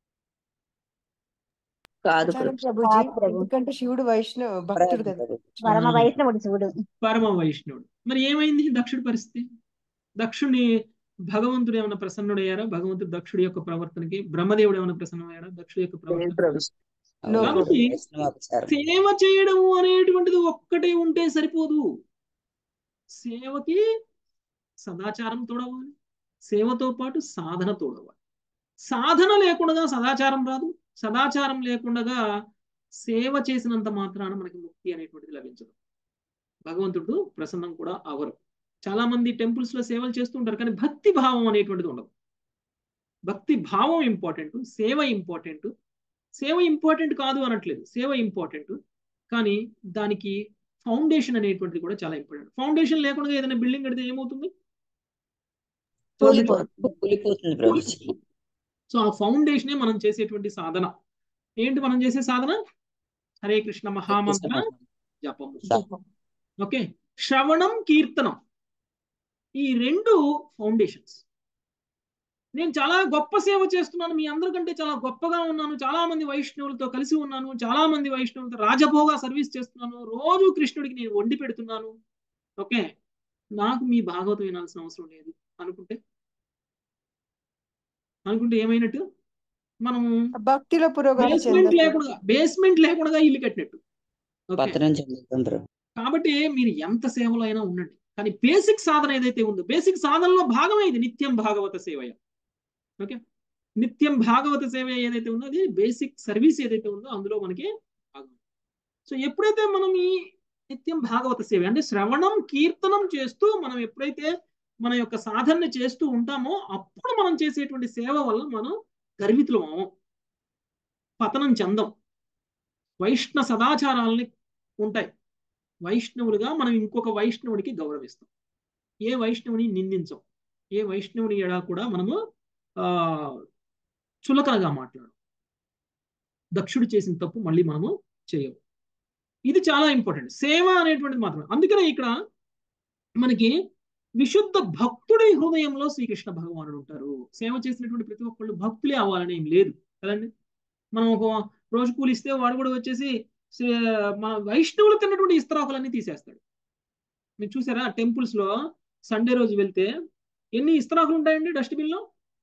కాదు ఆచారం ప్రభు. ప్రభుజీ కాదు ప్రభు. ఎందుకంటే శివుడు వైష్ణవ భక్తుడు కదా పరమ ఆ. వైష్ణవుడు శివుడు పరమ వైష్ణవుడు మరి ఏమైంది దక్షుడి పరిస్థితి దక్షుడిని భగవంతుడు ఏమైనా ప్రసన్నుడయ్యారా భగవంతుడు దక్షుడి యొక్క ప్రవర్తనకి బ్రహ్మదేవుడు ఏమైనా ప్రసన్నమయ్యారా దక్షుడి యొక్క లేదు ప్రవర్తన ప్రభు. No అవును problem. ప్రభు. వైష్ణవాపచారం. సేవ చేయడము అనేటువంటిది ఒక్కటే ఉంటే సరిపోదు సేవకి సదాచారం తోడవాలి సేవతో పాటు సాధన తోడవాలి సాధన లేకుండా సదాచారం రాదు సదాచారం లేకుండా సేవ చేసినంత మాత్రాన మనకి ముక్తి అనేటువంటిది లభించదు భగవంతుడు ప్రసన్నం కూడా అవరు చాలా మంది టెంపుల్స్ లో సేవలు చేస్తూ ఉంటారు కానీ భక్తి భావం అనేటువంటిది ఉండదు భక్తి భావం ఇంపార్టెంట్ సేవ ఇంపార్టెంట్ సేవ ఇంపార్టెంట్ కాదు అనట్లేదు సేవ ఇంపార్టెంట్ కానీ దానికి ఫౌండేషన్ అనేటువంటిది కూడా చాలా ఇంపార్టెంట్ ఫౌండేషన్ లేకుండా ఏదైనా బిల్డింగ్ కడితే ఏమవుతుంది కూలిపోతుంది కూలిపోతుంది ప్రభుజీ సో ఆ ఫౌండేషనే మనం చేసేటువంటి సాధన ఏంటి మనం చేసే సాధన హరే కృష్ణ మహామంత్ర జపము ఓకే శ్రవణం కీర్తనం ఈ రెండు ఫౌండేషన్స్ నేను చాలా గొప్ప సేవ చేస్తున్నాను మీ అందరికంటే చాలా గొప్పగా ఉన్నాను చాలా మంది వైష్ణవులతో కలిసి ఉన్నాను చాలా మంది వైష్ణవులతో రాజభోగా సర్వీస్ చేస్తున్నాను రోజు కృష్ణుడికి నేను వండి పెడుతున్నాను ఓకే నాకు మీ భాగవతం వినాల్సిన అవసరం లేదు అనుకుంటే అనుకుంటే ఏమైనట్టు మనము భక్తిలో పురోగతి బేస్మెంట్ చెందదు లేకుండా బేస్మెంట్ లేకుండా ఇల్లు కట్టినట్టు ఓకే పతనం చెందుతాం ప్రభు కాబట్టి మీరు ఎంత సేవలో అయినా ఉండండి కానీ బేసిక్ సాధన ఏదైతే ఉందో బేసిక్ సాధనలో భాగమే ఇది నిత్యం భాగవత సేవయ ఓకే నిత్యం భాగవత సేవ ఏదైతే ఉందో అది బేసిక్ సర్వీస్ ఏదైతే ఉందో అందులో మనకి భాగం సో ఎప్పుడైతే మనం ఈ నిత్యం భాగవత సేవ అంటే శ్రవణం కీర్తనం చేస్తూ మనం ఎప్పుడైతే మన యొక్క సాధన చేస్తూ ఉంటామో అప్పుడు మనం చేసేటువంటి సేవ వల్ల మనం గర్వితులం అవం పతనం చెందం వైష్ణవ సదాచారాలని ఉంటాయి వైష్ణవులుగా మనం ఇంకొక వైష్ణవుడికి గౌరవిస్తాం ఏ వైష్ణవుని నిందించం ఏ వైష్ణవుని ఎడా కూడా మనము ఆ చులకనగా మాట్లాడం దక్షుడు చేసిన తప్పు మళ్ళీ మనము చేయము ఇది చాలా ఇంపార్టెంట్ సేవ అనేటువంటిది మాత్రమే అందుకనే ఇక్కడ మనకి విశుద్ధ భక్తుడి హృదయంలో శ్రీకృష్ణ భగవానుడు ఉంటారు సేవ చేసినటువంటి ప్రతి ఒక్కళ్ళు భక్తులే అవ్వాలని ఏం లేదు కదండి మనం ఒక రోజు కూలిస్తే వాడు కూడా వచ్చేసి శ్రీ- మన వైష్ణవులు తిన్నటువంటి ఇస్తరాకులన్నీ తీసేస్తాడు మీరు చూసారా టెంపుల్స్ లో సండే రోజు వెళ్తే ఎన్ని ఇస్తరాకులు ఉంటాయండి డస్ట్బిన్ లో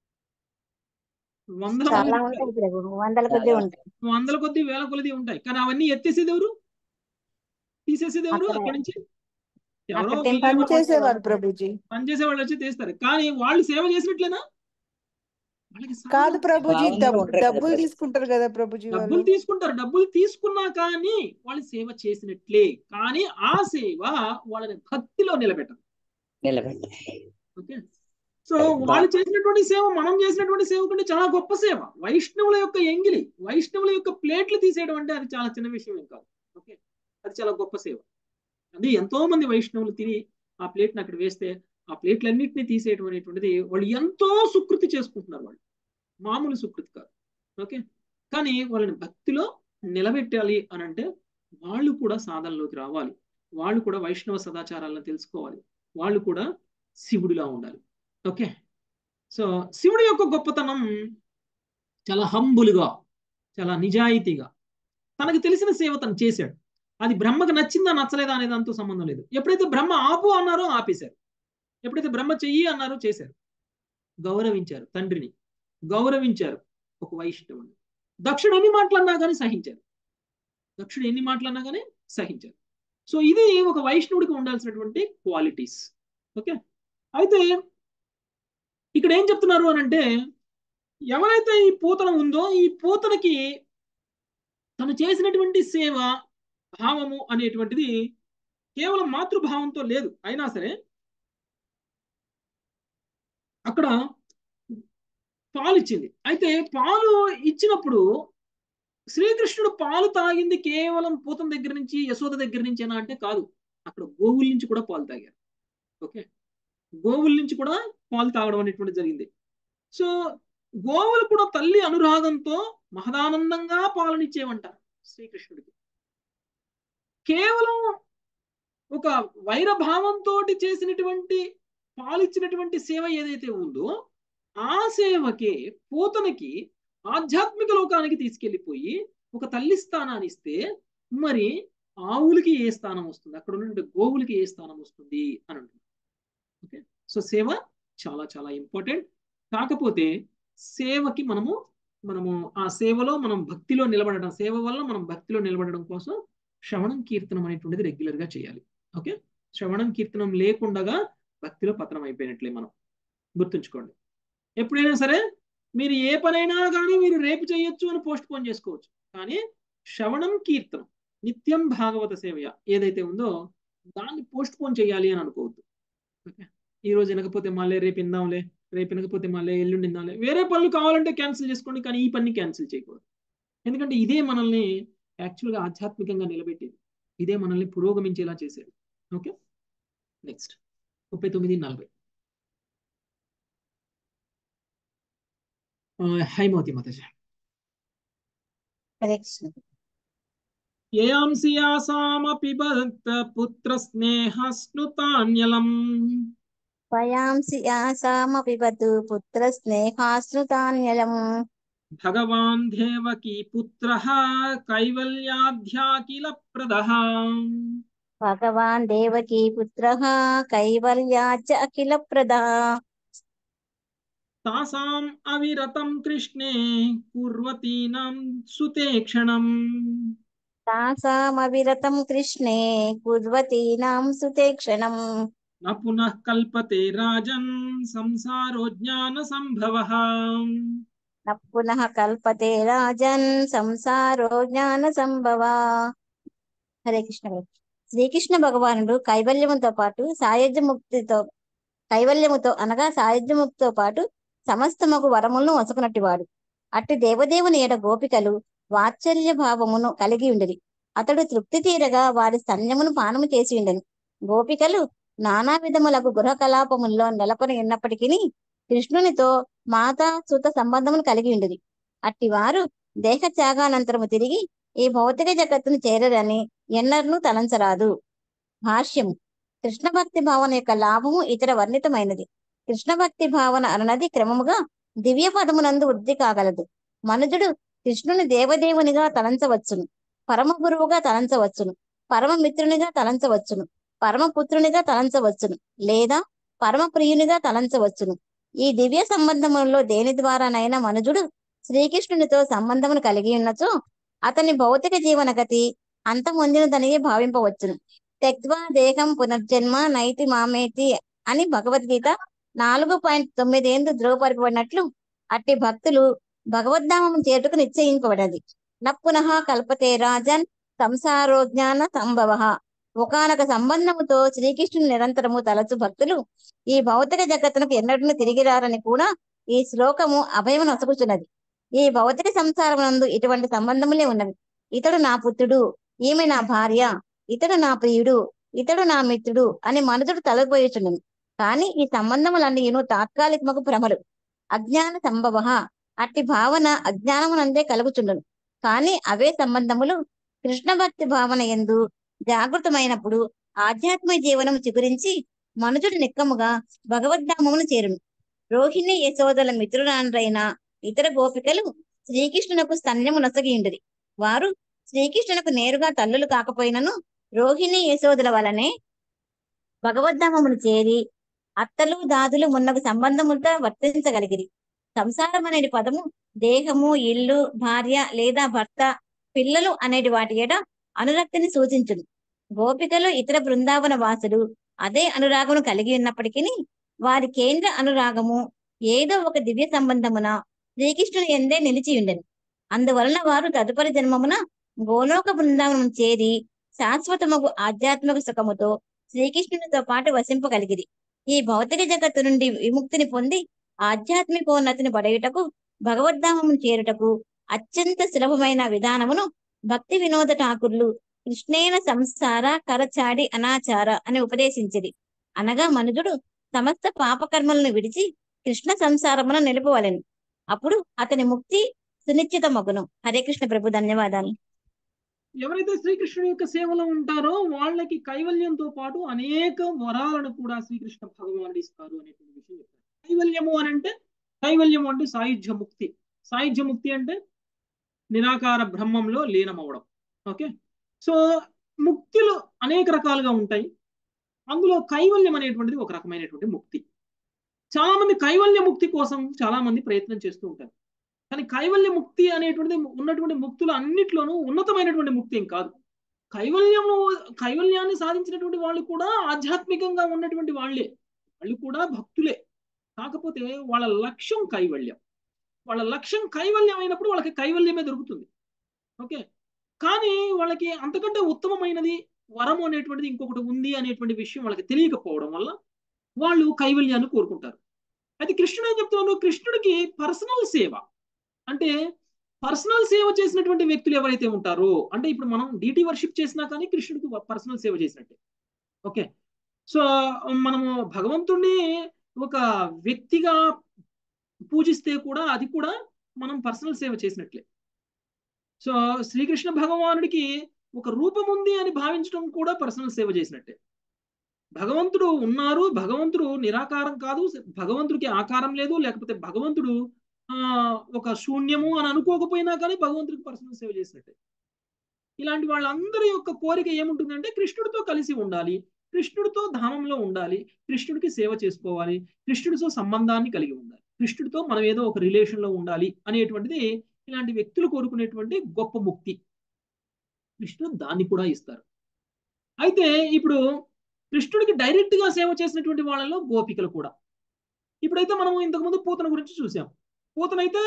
వందల చాలా కొద్దీ ఉంటాయి ప్రభు వందల కొద్ది ఉంటాయి వందల కొద్ది వేల కొలది ఉంటాయి కానీ అవన్నీ ఎత్తేసేది ఎవరు తీసేసేది ఎవరు అక్కడ- అక్కడి నుంచి ఎవరో అక్కడ ఒకరు టెంపుల్ పని చేసేవారు ప్రభుజీ పనిచేసే వాళ్ళు వచ్చి తీస్తారు కానీ వాళ్ళు సేవ చేసినట్లేనా వాళ్ళకి కాదు సాధన ప్రభుజీ భావనలో డబ్బు ఉంటారు కదా డబ్బులు ప్రభుజీ. తీసుకుంటారు కదా ప్రభుజీ వాళ్ళు డబ్బులు తీసుకుంటారు డబ్బులు తీసుకున్నా కానీ వాళ్ళు సేవ చేసినట్లే కానీ ఆ సేవ వాళ్ళని భక్తిలో నిలబెట్టదు నిలబెట్టి ఓకే సో వాళ్ళు చేసినటువంటి సేవ మనం చేసినటువంటి సేవ కంటే చాలా గొప్ప సేవ వైష్ణవుల యొక్క ఎంగిలి వైష్ణవుల యొక్క ప్లేట్లు తీసేయడం అంటే అది చాలా చిన్న విషయం ఏం కాదు ఓకే అది చాలా గొప్ప సేవ అది ఎంతో మంది వైష్ణవులు తిని ఆ ప్లేట్ని అక్కడ వేస్తే ఆ ప్లేట్లన్నింటినీ తీసేయడం అనేటువంటిది వాళ్ళు ఎంతో సుకృతి చేసుకుంటున్నారు వాళ్ళు మామూలు సుకృతి కాదు ఓకే కానీ వాళ్ళని భక్తిలో నిలబెట్టాలి అని అంటే వాళ్ళు కూడా సాధనలోకి రావాలి వాళ్ళు కూడా వైష్ణవ సదాచారాలను తెలుసుకోవాలి వాళ్ళు కూడా శివుడిలా ఉండాలి ఓకే సో శివుడి యొక్క గొప్పతనం చాలా హంబులుగా చాలా నిజాయితీగా తనకు తెలిసిన సేవ తను చేశాడు అది బ్రహ్మకు నచ్చిందా నచ్చలేదా అనే దాంతో సంబంధం లేదు ఎప్పుడైతే బ్రహ్మ ఆపు అన్నారో ఆపేశారు ఎప్పుడైతే బ్రహ్మ చెయ్యి అన్నారో చేశారు గౌరవించారు తండ్రిని గౌరవించారు ఒక వైష్ణవుని దక్షుడు ఎన్ని మాటలన్నా కానీ సహించారు దక్షుడు ఎన్ని మాటలన్నా కానీ సహించారు సో ఇది ఒక వైష్ణవుడికి ఉండాల్సినటువంటి క్వాలిటీస్ ఓకే అయితే ఇక్కడ ఏం చెప్తున్నారు అని అంటే ఎవరైతే ఈ పూతన ఉందో ఈ పూతనకి తను చేసినటువంటి సేవ భావము అనేటువంటిది కేవలం మాతృభావంతో లేదు అయినా సరే అక్కడ పాలు ఇచ్చింది అయితే పాలు ఇచ్చినప్పుడు శ్రీకృష్ణుడు పాలు తాగింది కేవలం పూతం దగ్గర నుంచి యశోద దగ్గర నుంచేనా అంటే కాదు అక్కడ గోవుల నుంచి కూడా పాలు తాగారు ఓకే గోవుల నుంచి కూడా పాలు తాగడం అనేటువంటి జరిగింది సో గోవులు కూడా తల్లి అనురాగంతో మహదానందంగా పాలనిచ్చేవంట శ్రీకృష్ణుడికి కేవలం ఒక వైరభావంతో చేసినటువంటి పాలిచ్చినటువంటి సేవ ఏదైతే ఉందో ఆ సేవకే పూతనకి ఆధ్యాత్మిక లోకానికి తీసుకెళ్లిపోయి ఒక తల్లి స్థానాన్ని ఇస్తే మరి ఆవులకి ఏ స్థానం వస్తుంది అక్కడ ఉన్నటువంటి గోవులకి ఏ స్థానం వస్తుంది అని అంటున్నారు ఓకే సో సేవ చాలా చాలా ఇంపార్టెంట్ కాకపోతే సేవకి మనము మనము ఆ సేవలో మనం భక్తిలో నిలబడడం సేవ వల్ల మనం భక్తిలో నిలబడడం కోసం శ్రవణం కీర్తనం అనేటువంటిది రెగ్యులర్ గా చేయాలి ఓకే శ్రవణం కీర్తనం లేకుండగా భక్తిలో పతనం అయిపోయినట్లే మనం గుర్తుంచుకోండి ఎప్పుడైనా సరే మీరు ఏ పనైనా కానీ మీరు రేపు చేయొచ్చు అని పోస్ట్ పోన్ చేసుకోవచ్చు కానీ శ్రవణం కీర్తనం నిత్యం భాగవత సేవయ ఏదైతే ఉందో దాన్ని పోస్ట్ పోన్ చేయాలి అని అనుకోవద్దు ఓకే ఈ రోజు వినకపోతే మళ్ళీ రేపు ఇందాంలే రేపు వినకపోతే మళ్ళీ ఎల్లుండి ఇందాంలే వేరే పనులు కావాలంటే క్యాన్సిల్ చేసుకోండి కానీ ఈ పని క్యాన్సిల్ చేయకూడదు ఎందుకంటే ఇదే మనల్ని యాక్చువల్గా ఆధ్యాత్మికంగా నిలబెట్టేది ఇదే మనల్ని పురోగమించేలా చేసేది ఓకే నెక్స్ట్ ముప్పై తొమ్మిది నలభై హైమవతి మాతాజీ హరే కృష్ణ ఏయాంసి యాసామపి భక్త పుత్ర స్నేహస్నుతాన్యలం వయాంసి యాసామపిబతు పుత్ర స్నేహాశ్రుతాన్యలం భగవాన్ దేవకీ పుత్ర కైవల్యాధ్యాకిల ప్రద భగవాన్ దేవకీ పుత్ర కైవల్యాచ అఖిల ప్రదా తాసాం అవిరతం కృష్ణే కుర్వతీనాం సుతేక్షణం తాసామవిరతం కృష్ణే కుర్వతీనాం సుతేక్షణం న పునః కల్పతే రాజన్ సంసారో జ్ఞాన సంభవ న పునః కల్పతే రాజన్ సంసారో జ్ఞాన సంభవ హరే కృష్ణ శ్రీకృష్ణ భగవానుడు కైవల్యముతో పాటు సాయుధ్య ముక్తితో కైవల్యముతో అనగా సాయుధ్య ముక్తితో పాటు సమస్తముకు వరములను వసుకునట్టివాడు అట్టి దేవదేవుని ఏడ గోపికలు వాత్సల్య భావమును కలిగి ఉండేది అతడు తృప్తి తీరగా వారి స్తన్యమును పానము చేసి ఉండెను గోపికలు నానా విధములకు గృహ కలాపముల్లో నెలకొని ఉన్నప్పటికీ కృష్ణునితో మాతా సుత సంబంధమును కలిగి ఉండేది అట్టి వారు దేహ త్యాగానంతరము తిరిగి ఈ భౌతిక జగత్తును చేరరని ఎన్నర్ను తలంచరాదు భాష్యము కృష్ణ భక్తి భావన యొక్క లాభము ఇతర వర్ణితమైనది కృష్ణ భక్తి భావన అన్నది క్రమముగా దివ్య పదమునందు వృద్ధి కాగలదు మనుజుడు కృష్ణుని దేవదేవునిగా తలంచవచ్చును పరమ గురువుగా తలంచవచ్చును పరమ మిత్రునిగా తలంచవచ్చును పరమ పుత్రునిగా తలంచవచ్చును లేదా పరమ ప్రియునిగా తలంచవచ్చును ఈ దివ్య సంబంధములలో దేని ద్వారానైనా మనుజుడు శ్రీకృష్ణునితో సంబంధమును కలిగి ఉన్నచో అతని భౌతిక జీవన గతి అంతమొందినదని భావింపవచ్చును తెక్వా దేహం పునర్జన్మ నైతి మామేతి అని భగవద్గీత నాలుగు పాయింట్ తొమ్మిది ఏందు ధృవపరపబడినట్లు అట్టి భక్తులు భగవద్ధామం చేటుకు నిశ్చయింపబడది నప్పునః కల్పతే రాజన్ సంసారోజ్ఞాన సంభవ ఒకనొక సంబంధముతో శ్రీకృష్ణుని నిరంతరము తలచు భక్తులు ఈ భౌతిక జగత్తునకు ఎన్నడూ తిరిగి రారని కూడా ఈ శ్లోకము అభయము నొసగుచున్నది ఈ భౌతిక సంసారమునందు ఇటువంటి సంబంధములే ఉన్నవి ఇతడు నా పుత్రుడు ఈమె నా భార్య ఇతడు నా ప్రియుడు ఇతడు నా మిత్రుడు అని మనుషుడు తలపోయుచుండను కానీ ఈ సంబంధములన్నీను తాత్కాలికముకు భ్రమలు అజ్ఞాన సంభవ అట్టి భావన అజ్ఞానమునందే కలుగుచుండును కానీ అవే సంబంధములు కృష్ణ భక్తి భావన ఎందు జాగృతమైనప్పుడు ఆధ్యాత్మిక జీవనం చిగురించి మనుషుడు నిక్కముగా భగవద్ధామమును చేరును రోహిణి యశోదల మిత్రురాండ్రైన ఇతర గోపికలు శ్రీకృష్ణునకు స్తన్యము నొసగియుండిరి వారు శ్రీకృష్ణునకు నేరుగా తల్లులు కాకపోయినను రోహిణి యశోదల వలనే భగవద్ధామమును చేరి అత్తలు దాదులు మున్నగు సంబంధములతో వర్తించగలిగిరి సంసారం అనేది పదము దేహము ఇల్లు భార్య లేదా భర్త పిల్లలు అనేది వాటి ఎడ అనురక్తిని సూచించును గోపికలు ఇతర బృందావన వాసులు అదే అనురాగమును కలిగి ఉన్నప్పటికీ వారి కేంద్ర అనురాగము ఏదో ఒక దివ్య సంబంధమున శ్రీకృష్ణుని ఎందే నిలిచి ఉండెను అందువలన వారు తదుపరి జన్మమున గోలోక బృందావనం చేరి శాశ్వతముగు ఆధ్యాత్మిక సుఖముతో శ్రీకృష్ణునితో పాటు వసింపగలిగిరి ఈ భౌతిక జగత్తు నుండి విముక్తిని పొంది ఆధ్యాత్మికోన్నతిని పడయుటకు భగవద్ధామము చేరుటకు అత్యంత సులభమైన విధానమును భక్తి వినోద ఠాకుర్లు కృష్ణేన సంసార కరచాడి అనాచార అని ఉపదేశించిరి అనగా మనుజుడు సమస్త పాపకర్మలను విడిచి కృష్ణ సంసారమున నిలుపవలెను అప్పుడు అతని ముక్తి సునిశ్చితమగును హరే కృష్ణ ప్రభు ధన్యవాదాలు ఎవరైతే శ్రీకృష్ణుని యొక్క సేవలో ఉంటారో వాళ్ళకి కైవల్యంతో పాటు అనేక వరాలను కూడా శ్రీకృష్ణ భగవానుడు ఇస్తారు అనేటువంటి విషయం చెప్తారు కైవల్యము అని అంటే కైవల్యము అంటే సాయుధ్య ముక్తి సాయుధ్య ముక్తి అంటే నిరాకార బ్రహ్మంలో లీనమవడం ఓకే సో ముక్తులు అనేక రకాలుగా ఉంటాయి అందులో కైవల్యం అనేటువంటిది ఒక రకమైనటువంటి ముక్తి చాలా మంది కైవల్య ముక్తి కోసం చాలా మంది ప్రయత్నం చేస్తూ ఉంటారు కానీ కైవల్య ముక్తి అనేటువంటిది ఉన్నటువంటి ముక్తులు అన్నిట్లోనూ ఉన్నతమైనటువంటి ముక్తి ఏం కాదు కైవల్యము కైవల్యాన్ని సాధించినటువంటి వాళ్ళు కూడా ఆధ్యాత్మికంగా ఉన్నటువంటి వాళ్ళే వాళ్ళు కూడా భక్తులే కాకపోతే వాళ్ళ లక్ష్యం కైవల్యం వాళ్ళ లక్ష్యం కైవల్యం అయినప్పుడు వాళ్ళకి కైవల్యమే దొరుకుతుంది ఓకే కానీ వాళ్ళకి అంతకంటే ఉత్తమమైనది వరం అనేటువంటిది ఇంకొకటి ఉంది అనేటువంటి విషయం వాళ్ళకి తెలియకపోవడం వల్ల వాళ్ళు కైవల్యాన్ని కోరుకుంటారు అయితే కృష్ణుడు ఏం చెప్తున్నాడు కృష్ణుడికి పర్సనల్ సేవ అంటే పర్సనల్ సేవ చేసినటువంటి వ్యక్తులు ఎవరైతే ఉంటారో అంటే ఇప్పుడు మనం డిటి వర్షిప్ చేసినా కానీ కృష్ణుడికి పర్సనల్ సేవ చేసినట్టే ఓకే సో మనము భగవంతుణ్ణి ఒక వ్యక్తిగా పూజిస్తే కూడా అది కూడా మనం పర్సనల్ సేవ చేసినట్లే సో శ్రీకృష్ణ భగవానుడికి ఒక రూపం ఉంది అని భావించడం కూడా పర్సనల్ సేవ చేసినట్టే భగవంతుడు ఉన్నారు భగవంతుడు నిరాకారం కాదు భగవంతుడికి ఆకారం లేదు లేకపోతే భగవంతుడు ఆ ఒక శూన్యము అని అనుకోకపోయినా కానీ భగవంతుడికి పర్సనల్ సేవ చేసినట్టే ఇలాంటి వాళ్ళందరి యొక్క కోరిక ఏముంటుందంటే కృష్ణుడితో కలిసి ఉండాలి కృష్ణుడితో ధామంలో ఉండాలి కృష్ణుడికి సేవ చేసుకోవాలి కృష్ణుడితో సంబంధాన్ని కలిగి ఉండాలి కృష్ణుడితో మనం ఏదో ఒక రిలేషన్ లో ఉండాలి అనేటువంటిది ఇలాంటి వ్యక్తులు కోరుకునేటువంటి గొప్ప ముక్తి కృష్ణుడు దాన్ని కూడా ఇస్తారు అయితే ఇప్పుడు కృష్ణుడికి డైరెక్ట్ గా సేవ చేసినటువంటి వాళ్ళలో గోపికలు కూడా ఇప్పుడైతే మనం ఇంతకుముందు పూతన గురించి చూసాం పూతనైతే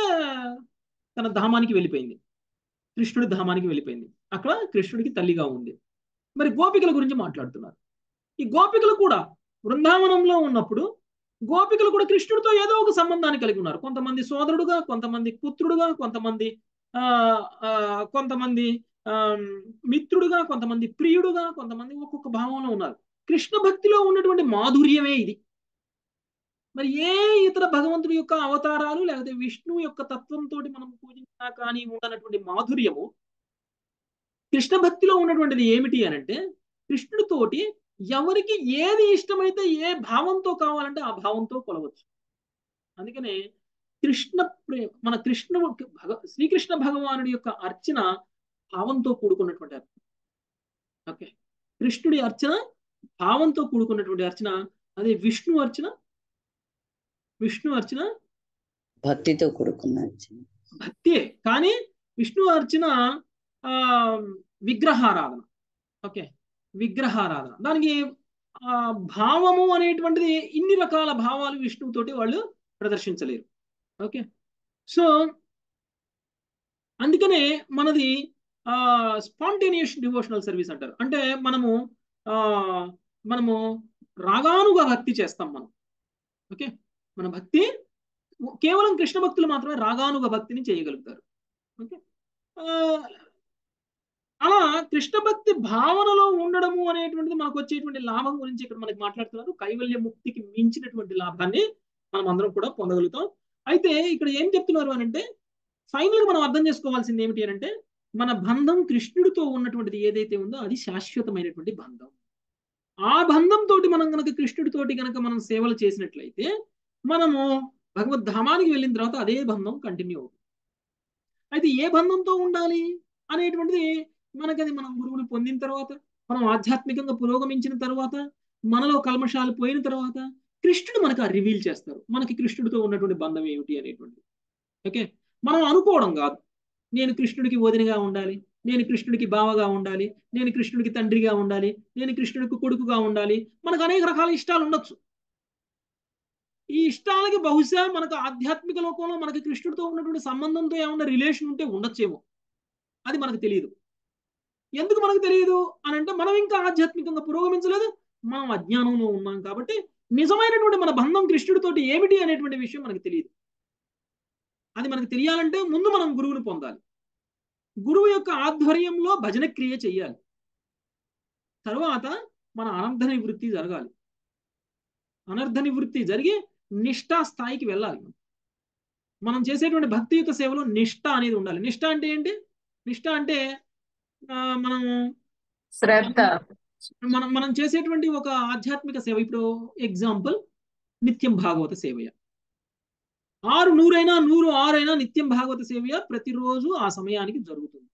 తన ధామానికి వెళ్ళిపోయింది కృష్ణుడి ధామానికి వెళ్ళిపోయింది అక్కడ కృష్ణుడికి తల్లిగా ఉంది మరి గోపికల గురించి మాట్లాడుతున్నారు ఈ గోపికలు కూడా బృందావనంలో ఉన్నప్పుడు గోపికలు కూడా కృష్ణుడితో ఏదో ఒక సంబంధాన్ని కలిగి ఉన్నారు కొంతమంది సోదరుడుగా కొంతమంది పుత్రుడుగా కొంతమంది ఆ కొంతమంది ఆ మిత్రుడుగా కొంతమంది ప్రియుడుగా కొంతమంది ఒక్కొక్క భావంలో ఉన్నారు కృష్ణ భక్తిలో ఉన్నటువంటి మాధుర్యమే ఇది మరి ఏ ఇతర భగవంతుడి యొక్క అవతారాలు లేకపోతే విష్ణువు యొక్క తత్వంతో మనం పూజించినా కానీ ఉండనటువంటి మాధుర్యము కృష్ణ భక్తిలో ఉన్నటువంటిది ఏమిటి అని అంటే కృష్ణుడితోటి ఎవరికి ఏది ఇష్టమైతే ఏ భావంతో కావాలంటే ఆ భావంతో కొలవచ్చు అందుకనే కృష్ణ మన కృష్ణ భగ శ్రీకృష్ణ భగవానుడి యొక్క అర్చన భావంతో కూడుకున్నటువంటి అర్చన ఓకే కృష్ణుడి అర్చన భావంతో కూడుకున్నటువంటి అర్చన అదే విష్ణు అర్చన విష్ణు అర్చన భక్తితో కూడుకున్న అర్చన భక్తే కానీ విష్ణు అర్చన ఆ విగ్రహారాధన ఓకే విగ్రహారాధన దానికి ఆ భావము అనేటువంటిది ఇన్ని రకాల భావాలు విష్ణువుతోటి వాళ్ళు ప్రదర్శించలేరు ఓకే సో అందుకనే మనది స్పాంటేనియస్ డివోషనల్ సర్వీస్ అంటారు అంటే మనము ఆ మనము రాగానుగా భక్తి చేస్తాం మనం ఓకే మన భక్తి కేవలం కృష్ణ భక్తులు మాత్రమే రాగానుగా భక్తిని చేయగలుగుతారు ఓకే ఆ, అలా కృష్ణ భక్తి భావనలో ఉండడము అనేటువంటిది మనకు వచ్చేటువంటి లాభం గురించి ఇక్కడ మనకి మాట్లాడుతున్నారు కైవల్య ముక్తికి మించినటువంటి లాభాన్ని మనం అందరం కూడా పొందగలుగుతాం అయితే ఇక్కడ ఏం చెప్తున్నారు అని అంటే ఫైనల్ మనం అర్థం చేసుకోవాల్సింది ఏమిటి అని అంటే మన బంధం కృష్ణుడితో ఉన్నటువంటిది ఏదైతే ఉందో అది శాశ్వతమైనటువంటి బంధం ఆ బంధం తోటి మనం కనుక కృష్ణుడితోటి కనుక మనం సేవలు చేసినట్లయితే మనము భగవద్ ధామానికి వెళ్ళిన తర్వాత అదే బంధం కంటిన్యూ అవుతుంది అయితే ఏ బంధంతో ఉండాలి అనేటువంటిది మనకది మనం గురువుని పొందిన తర్వాత మనం ఆధ్యాత్మికంగా పురోగమించిన తర్వాత మనలో కల్మషాలు పోయిన తర్వాత కృష్ణుడు మనకు రివీల్ చేస్తారు మనకి కృష్ణుడితో ఉన్నటువంటి బంధం ఏమిటి అనేటువంటిది ఓకే మనం అనుకోవడం కాదు నేను కృష్ణుడికి వదినగా ఉండాలి నేను కృష్ణుడికి బావగా ఉండాలి నేను కృష్ణుడికి తండ్రిగా ఉండాలి నేను కృష్ణుడికి కొడుకుగా ఉండాలి మనకు అనేక రకాల ఇష్టాలు ఉండొచ్చు ఈ ఇష్టాలకి బహుశా మనకు ఆధ్యాత్మిక లోకంలో మనకి కృష్ణుడితో ఉన్నటువంటి సంబంధంతో ఏమన్నా రిలేషన్ ఉంటే ఉండొచ్చేమో అది మనకు తెలియదు ఎందుకు మనకు తెలియదు అని అంటే మనం ఇంకా ఆధ్యాత్మికంగా పురోగమించలేదు మనం అజ్ఞానంలో ఉన్నాం కాబట్టి నిజమైనటువంటి మన బంధం కృష్ణుడితోటి ఏమిటి అనేటువంటి విషయం మనకు తెలియదు అది మనకు తెలియాలంటే ముందు మనం గురువుని పొందాలి గురువు యొక్క ఆధ్వర్యంలో భజన క్రియ చెయ్యాలి తరువాత మన అనర్థ నివృత్తి జరగాలి అనర్థ నివృత్తి జరిగి నిష్ఠా స్థాయికి వెళ్ళాలి మనం. మనం చేసేటువంటి భక్తియుత సేవలో నిష్ఠ అనేది ఉండాలి నిష్ఠ అంటే ఏంటి నిష్ఠ అంటే ఆ, మనం శ్రద్ధ మనం మనం చేసేటువంటి ఒక ఆధ్యాత్మిక సేవ ఇప్పుడు ఎగ్జాంపుల్ నిత్యం భాగవత సేవయ ఆరు నూరైనా నూరు ఆరైనా నిత్యం భాగవత సేవయ ప్రతిరోజు ఆ సమయానికి జరుగుతుంది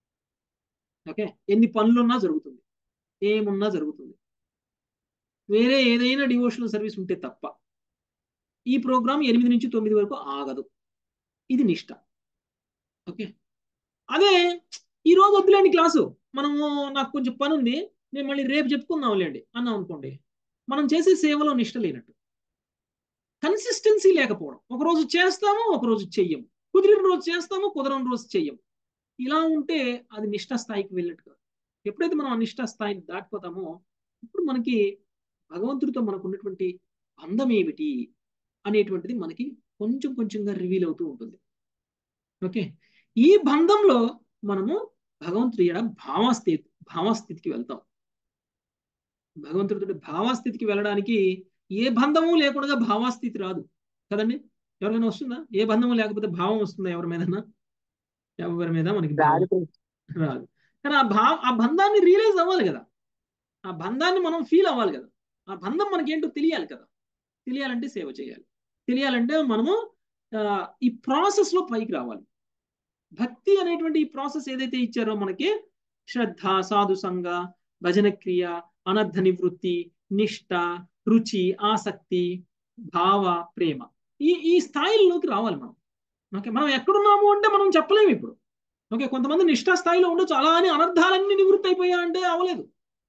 ఓకే ఎన్ని పనులున్నా జరుగుతుంది ఏమున్నా జరుగుతుంది వేరే ఏదైనా డివోషనల్ సర్వీస్ ఉంటే తప్ప ఈ ప్రోగ్రామ్ ఎనిమిది నుంచి తొమ్మిది వరకు ఆగదు ఇది నిష్ట ఓకే అదే ఈ రోజు వద్దులేండి క్లాసు మనము నాకు కొంచెం పని ఉంది నేను మళ్ళీ రేపు చెప్పుకుందాంలేండి అన్నాం అనుకోండి మనం చేసే సేవలో నిష్ట లేనట్టు కన్సిస్టెన్సీ లేకపోవడం ఒక రోజు చేస్తాము ఒక రోజు చెయ్యం కుదిరిన రోజు చేస్తాము కుదరని రోజు చెయ్యం ఇలా ఉంటే అది నిష్ఠ స్థాయికి వెళ్ళినట్టు కాదు ఎప్పుడైతే మనం ఆ నిష్ఠ స్థాయిని దాటిపోతామో ఇప్పుడు మనకి భగవంతుడితో మనకు ఉన్నటువంటి బంధం ఏమిటి అనేటువంటిది మనకి కొంచెం కొంచెంగా రివీల్ అవుతూ ఉంటుంది ఓకే ఈ బంధంలో మనము భగవంతుడి ఎడ భావస్థితి భావస్థితికి వెళ్తాం భగవంతుడితో భావస్థితికి వెళ్ళడానికి ఏ బంధము లేకుండా భావస్థితి రాదు కదండి ఎవరికైనా వస్తుందా ఏ బంధము లేకపోతే భావం వస్తుందా ఎవరి మీదన్నా ఎవరి మీద మనకి భావం రాదు కానీ ఆ భావ ఆ బంధాన్ని రియలైజ్ అవ్వాలి కదా ఆ బంధాన్ని మనం ఫీల్ అవ్వాలి కదా ఆ బంధం మనకేంటో తెలియాలి కదా తెలియాలంటే సేవ చేయాలి తెలియాలంటే మనము ఆ, ఈ ప్రాసెస్ లో పైకి రావాలి భక్తి అనేటువంటి ఈ ప్రాసెస్ ఏదైతే ఇచ్చారో మనకి శ్రద్ధ సాధు సంగ భజన క్రియ అనర్థ నివృత్తి నిష్ట రుచి ఆసక్తి భావ ప్రేమ ఈ ఈ స్థాయిల్లోకి రావాలి మనం ఓకే మనం ఎక్కడున్నాము అంటే మనం చెప్పలేము ఇప్పుడు ఓకే కొంతమంది నిష్ఠా స్థాయిలో ఉండొచ్చు అలా అని అనర్థాలన్నీ నివృత్తి అయిపోయా అంటే అవలేదు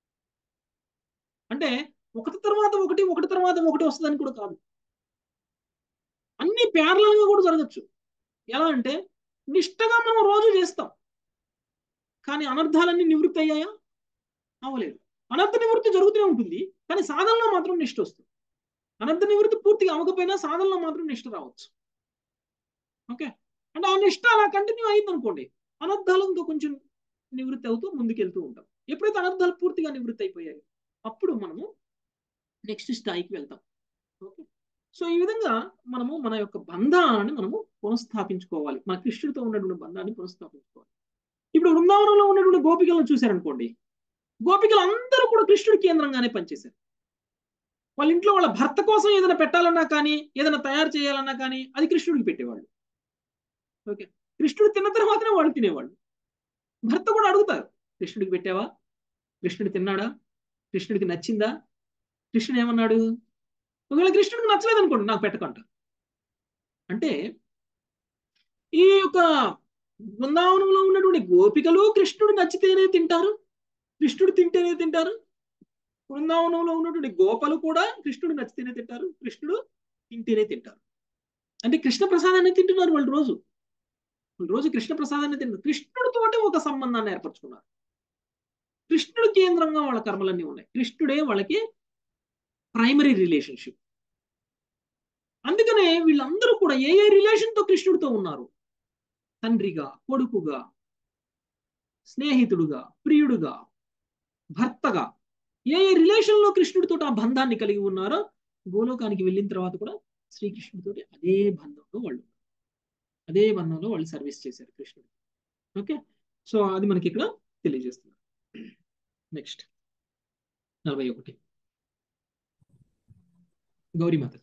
అంటే ఒకటి తర్వాత ఒకటి ఒకటి తర్వాత ఒకటి వస్తుందని కూడా కాదు అన్ని parallel గా కూడా జరగచ్చు ఎలా అంటే నిష్టగా మనం రోజు చేస్తాం కానీ అనర్థాలన్నీ నివృత్తి అయ్యాయా అవలేదు అనర్థ నివృత్తి జరుగుతూనే ఉంటుంది కానీ సాధనలో మాత్రం నిష్ట వస్తుంది అనర్థ నివృత్తి పూర్తిగా అవ్వకపోయినా సాధనలో మాత్రం నిష్ట రావచ్చు ఓకే అంటే ఆ నిష్ట అలా కంటిన్యూ అయింది అనుకోండి అనర్థాలు ఇంకా కొంచెం నివృత్తి అవుతూ ముందుకెళ్తూ ఉంటాం ఎప్పుడైతే అనర్థాలు పూర్తిగా నివృత్తి అయిపోయాయి అప్పుడు మనము నెక్స్ట్ స్థాయికి వెళ్తాం ఓకే సో ఈ విధంగా మనము మన యొక్క బంధాన్ని మనము పునఃస్థాపించుకోవాలి మన కృష్ణుడితో ఉన్నటువంటి బంధాన్ని పునఃస్థాపించుకోవాలి ఇప్పుడు బృందావనంలో ఉన్నటువంటి గోపికలను చూశారనుకోండి గోపికలు అందరూ కూడా కృష్ణుడి కేంద్రంగానే పనిచేశారు వాళ్ళ ఇంట్లో వాళ్ళ భర్త కోసం ఏదైనా పెట్టాలన్నా కానీ ఏదైనా తయారు చేయాలన్నా కానీ అది కృష్ణుడికి పెట్టేవాళ్ళు ఓకే కృష్ణుడు తిన్న తర్వాతనే వాళ్ళు తినేవాళ్ళు భర్త కూడా అడుగుతారు కృష్ణుడికి పెట్టావా కృష్ణుడు తిన్నాడా కృష్ణుడికి నచ్చిందా కృష్ణుడు ఏమన్నాడు ఒకవేళ కృష్ణుడికి నచ్చలేదు అనుకోండి నాకు పెట్టకంట అంటే ఈ యొక్క బృందావనంలో ఉన్నటువంటి గోపికలు కృష్ణుడు నచ్చితేనే తింటారు కృష్ణుడు తింటేనే తింటారు బృందావనంలో ఉన్నటువంటి గోపలు కూడా కృష్ణుడు నచ్చితేనే తింటారు కృష్ణుడు తింటేనే తింటారు అంటే కృష్ణ ప్రసాదాన్ని తింటున్నారు వాళ్ళు రోజు వాళ్ళు రోజు కృష్ణ ప్రసాదాన్ని తింటున్నారు కృష్ణుడితోటి ఒక సంబంధాన్ని ఏర్పరచుకున్నారు కృష్ణుడు కేంద్రంగా వాళ్ళ కర్మలన్నీ ఉన్నాయి కృష్ణుడే వాళ్ళకి ప్రైమరీ రిలేషన్షిప్ అందుకనే వీళ్ళందరూ కూడా ఏ ఏ రిలేషన్ తో కృష్ణుడితో ఉన్నారు తండ్రిగా కొడుకుగా స్నేహితుడుగా ప్రియుడుగా భర్తగా ఏ ఏ రిలేషన్ లో కృష్ణుడితో ఆ బంధాన్ని కలిగి ఉన్నారో గోలోకానికి వెళ్ళిన తర్వాత కూడా శ్రీకృష్ణుడితో అదే బంధంలో వాళ్ళు అదే బంధంలో వాళ్ళు సర్వీస్ చేశారు కృష్ణుడు ఓకే సో అది మనకి ఇక్కడ తెలియజేస్తున్నారు నెక్స్ట్ నలభై ఒకటి గౌరీమాత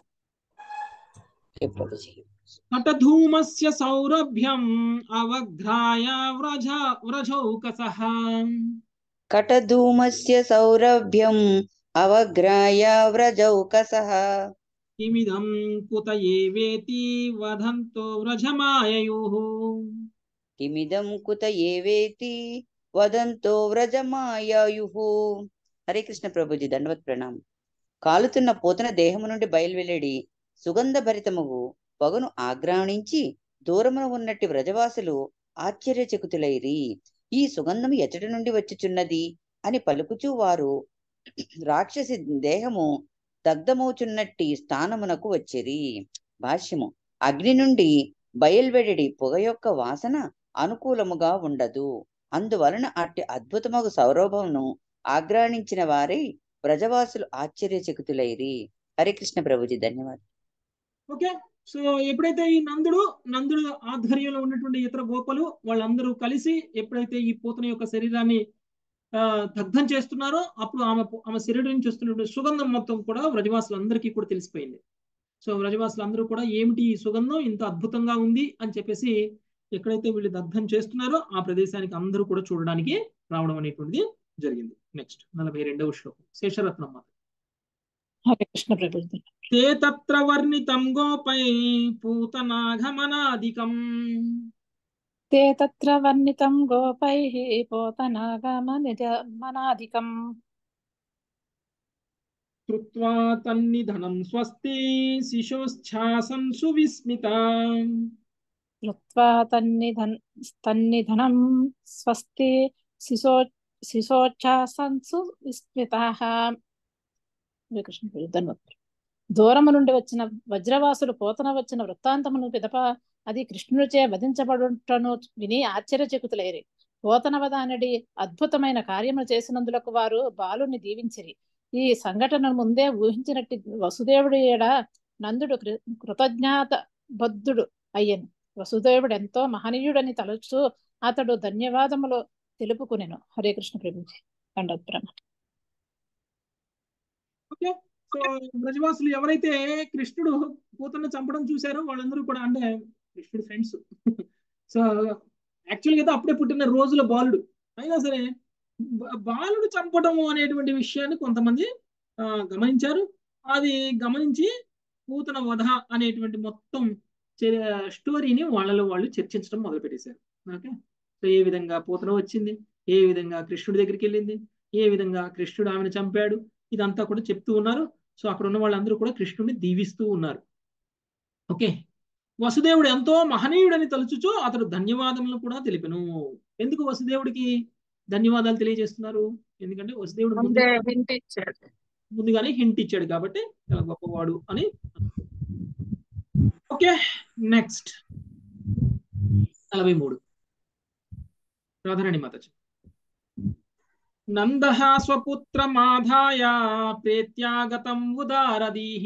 ఓకే ప్రభుజీ నటధూమస్య సౌరభ్యం అవఘ్రాయ వ్రజ వ్రజౌకసః కటధూమస్య సౌరభ్యం అవగ్రాయ వ్రజౌకసః కిమిదం కుత ఏవేతి వదంతో వ్రజమాయయోః కిమిదం కుత ఏవేతి వదంతో వ్రజమాయాయుః హరే కృష్ణ ప్రభుజీ దండవత్ ప్రణామం కాలుతున్న పోతన దేహము నుండి బయలువెళ్ళడి సుగంధ భరితముగు పొగను ఆగ్రాణించి దూరమున ఉన్నట్టి వ్రజవాసులు ఆశ్చర్యచకితులైరి ఈ సుగంధము ఎచ్చటి నుండి వచ్చుచున్నది అని పలుకుచూ వారు రాక్షసి దేహము దగ్ధమవుచున్నట్టి స్థానమునకు వచ్చిరి భాష్యము అగ్ని నుండి బయల్వెడడి పొగ యొక్క వాసన అనుకూలముగా ఉండదు అందువలన అట్టి అద్భుతమగు సౌరభమును ఆగ్రాణించిన వారై బ్రజవాసులు ఆశ్చర్యచకితులైరి హరే కృష్ణ ప్రభుజీ ధన్యవాదాలు ఓకే సో ఎప్పుడైతే ఈ నందుడు నందుడు ఆధ్వర్యంలో ఉన్నటువంటి ఇతర గోపలు వాళ్ళందరూ కలిసి ఎప్పుడైతే ఈ పూతన యొక్క శరీరాన్ని ఆ, దగ్ధం చేస్తున్నారో అప్పుడు ఆమె ఆమె శరీరం నుంచి వస్తున్నటువంటి సుగంధం మొత్తం కూడా వ్రజవాసులందరికీ కూడా తెలిసిపోయింది సో వ్రజవాసులందరూ కూడా ఏమిటి ఈ సుగంధం ఇంత అద్భుతంగా ఉంది అని చెప్పేసి ఎక్కడైతే వీళ్ళు దగ్ధం చేస్తున్నారో ఆ ప్రదేశానికి అందరూ కూడా చూడడానికి రావడం అనేటువంటిది జరిగింది నెక్స్ట్ నలభై రెండవ శ్లోకం శేషరత్నం మాత హరే కృష్ణ ప్రభుజీ ते तत्र वर्णितं गोपै पूतनागमनादिकम् ते तत्र वर्णितं गोपैः पोतनागमनिजमनादिकम् कृत्वा तन्निधनं स्वस्ति शिशोच्छासन् सुविस्मिता कृत्वा तन्निधन् तन्निधनं स्वस्ति शिशो శిశోచ్ఛాసంసు విస్మితాః శ్రీకృష్ణ ధన్వత్ దూరము నుండి వచ్చిన వజ్రవాసులు పోతన వచ్చిన వృత్తాంతమును పిదప అది కృష్ణుడిచే వధించబడుటను విని ఆశ్చర్యచకితులైరి పోతన వదానడి అద్భుతమైన కార్యము చేసినందులకు వారు బాలుని దీవించిరి ఈ సంఘటన ముందే ఊహించినట్టు వసుదేవుడి ఏడ నందుడు కృ- కృతజ్ఞాత బద్ధుడు అయ్యను వసుదేవుడు ఎంతో మహనీయుడని తలుచు అతడు ధన్యవాదములు తెలుపుకునేను హరే కృష్ణ ప్రభుజీ దండోత్ప్రమ ఓకే సో బ్రజవాసులు ఎవరైతే కృష్ణుడు పూతను చంపడం చూశారో వాళ్ళందరూ కూడా అంటే కృష్ణుడు ఫ్రెండ్స్ సో యాక్చువల్గా అయితే అప్పుడే పుట్టిన రోజుల బాలుడు అయినా సరే బా- బాలుడు చంపడం అనేటువంటి విషయాన్ని కొంతమంది ఆ, గమనించారు అది గమనించి పూతన వధ అనేటువంటి మొత్తం చే- స్టోరీని వాళ్ళలో వాళ్ళు చర్చించడం మొదలు పెట్టేశారు ఓకే సో ఏ విధంగా పూతన వచ్చింది ఏ విధంగా కృష్ణుడి దగ్గరికి వెళ్ళింది ఏ విధంగా కృష్ణుడు ఆమెను చంపాడు ఇదంతా కూడా చెప్తూ ఉన్నారు సో అక్కడ ఉన్న వాళ్ళందరూ కూడా కృష్ణుడిని దీవిస్తూ ఉన్నారు ఓకే వసుదేవుడు ఎంతో మహనీయుడని తలుచుచు అతడు ధన్యవాదములను కూడా తెలిపెను ఎందుకు వసుదేవుడికి ధన్యవాదాలు తెలియజేస్తున్నారు ఎందుకంటే వసుదేవుడు ముందు ముందే హింట్ ఇచ్చాడు ముందుగానే హింట్ ఇచ్చాడు కాబట్టి చాలా గొప్పవాడు అని ఓకే నెక్స్ట్ నలభై మూడు రాధారాణి మాతాజీ నంద స్వపుత్రమాధాయ ప్రేత్యాగతం ఉదారదీః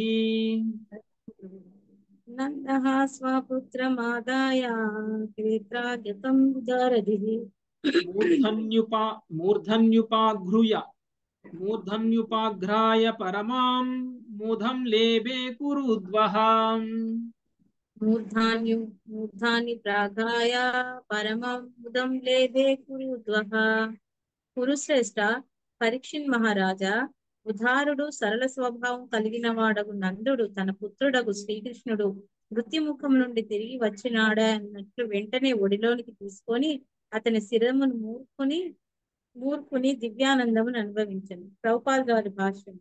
నందః స్వపుత్రమాదాయ క్షేత్రాగతం ఉదారదిః మూర్ధన్యుపా మూర్ధన్యుపాఘ్రుయ మూర్ధన్యుపాఘ్రాయ పరమాం మూధం లేబే కురుద్వః మూర్ధాన్యు మూర్ధాని ప్రాగాయ పరమం ముదం లేదే కురుద్వః కురుశ్రేష్ట పరీక్షిన్ మహారాజా ఉదారుడు సరళ స్వభావం కలిగిన వాడగు నందుడు తన పుత్రుడగు శ్రీకృష్ణుడు మృత్యుముఖం నుండి తిరిగి వచ్చినాడా అన్నట్లు వెంటనే ఒడిలోనికి తీసుకొని అతని శిరమును మూర్ఖుని మూర్ఖుని దివ్యానందమును అనుభవించను ప్రభుపాల్ గారి భాష్యం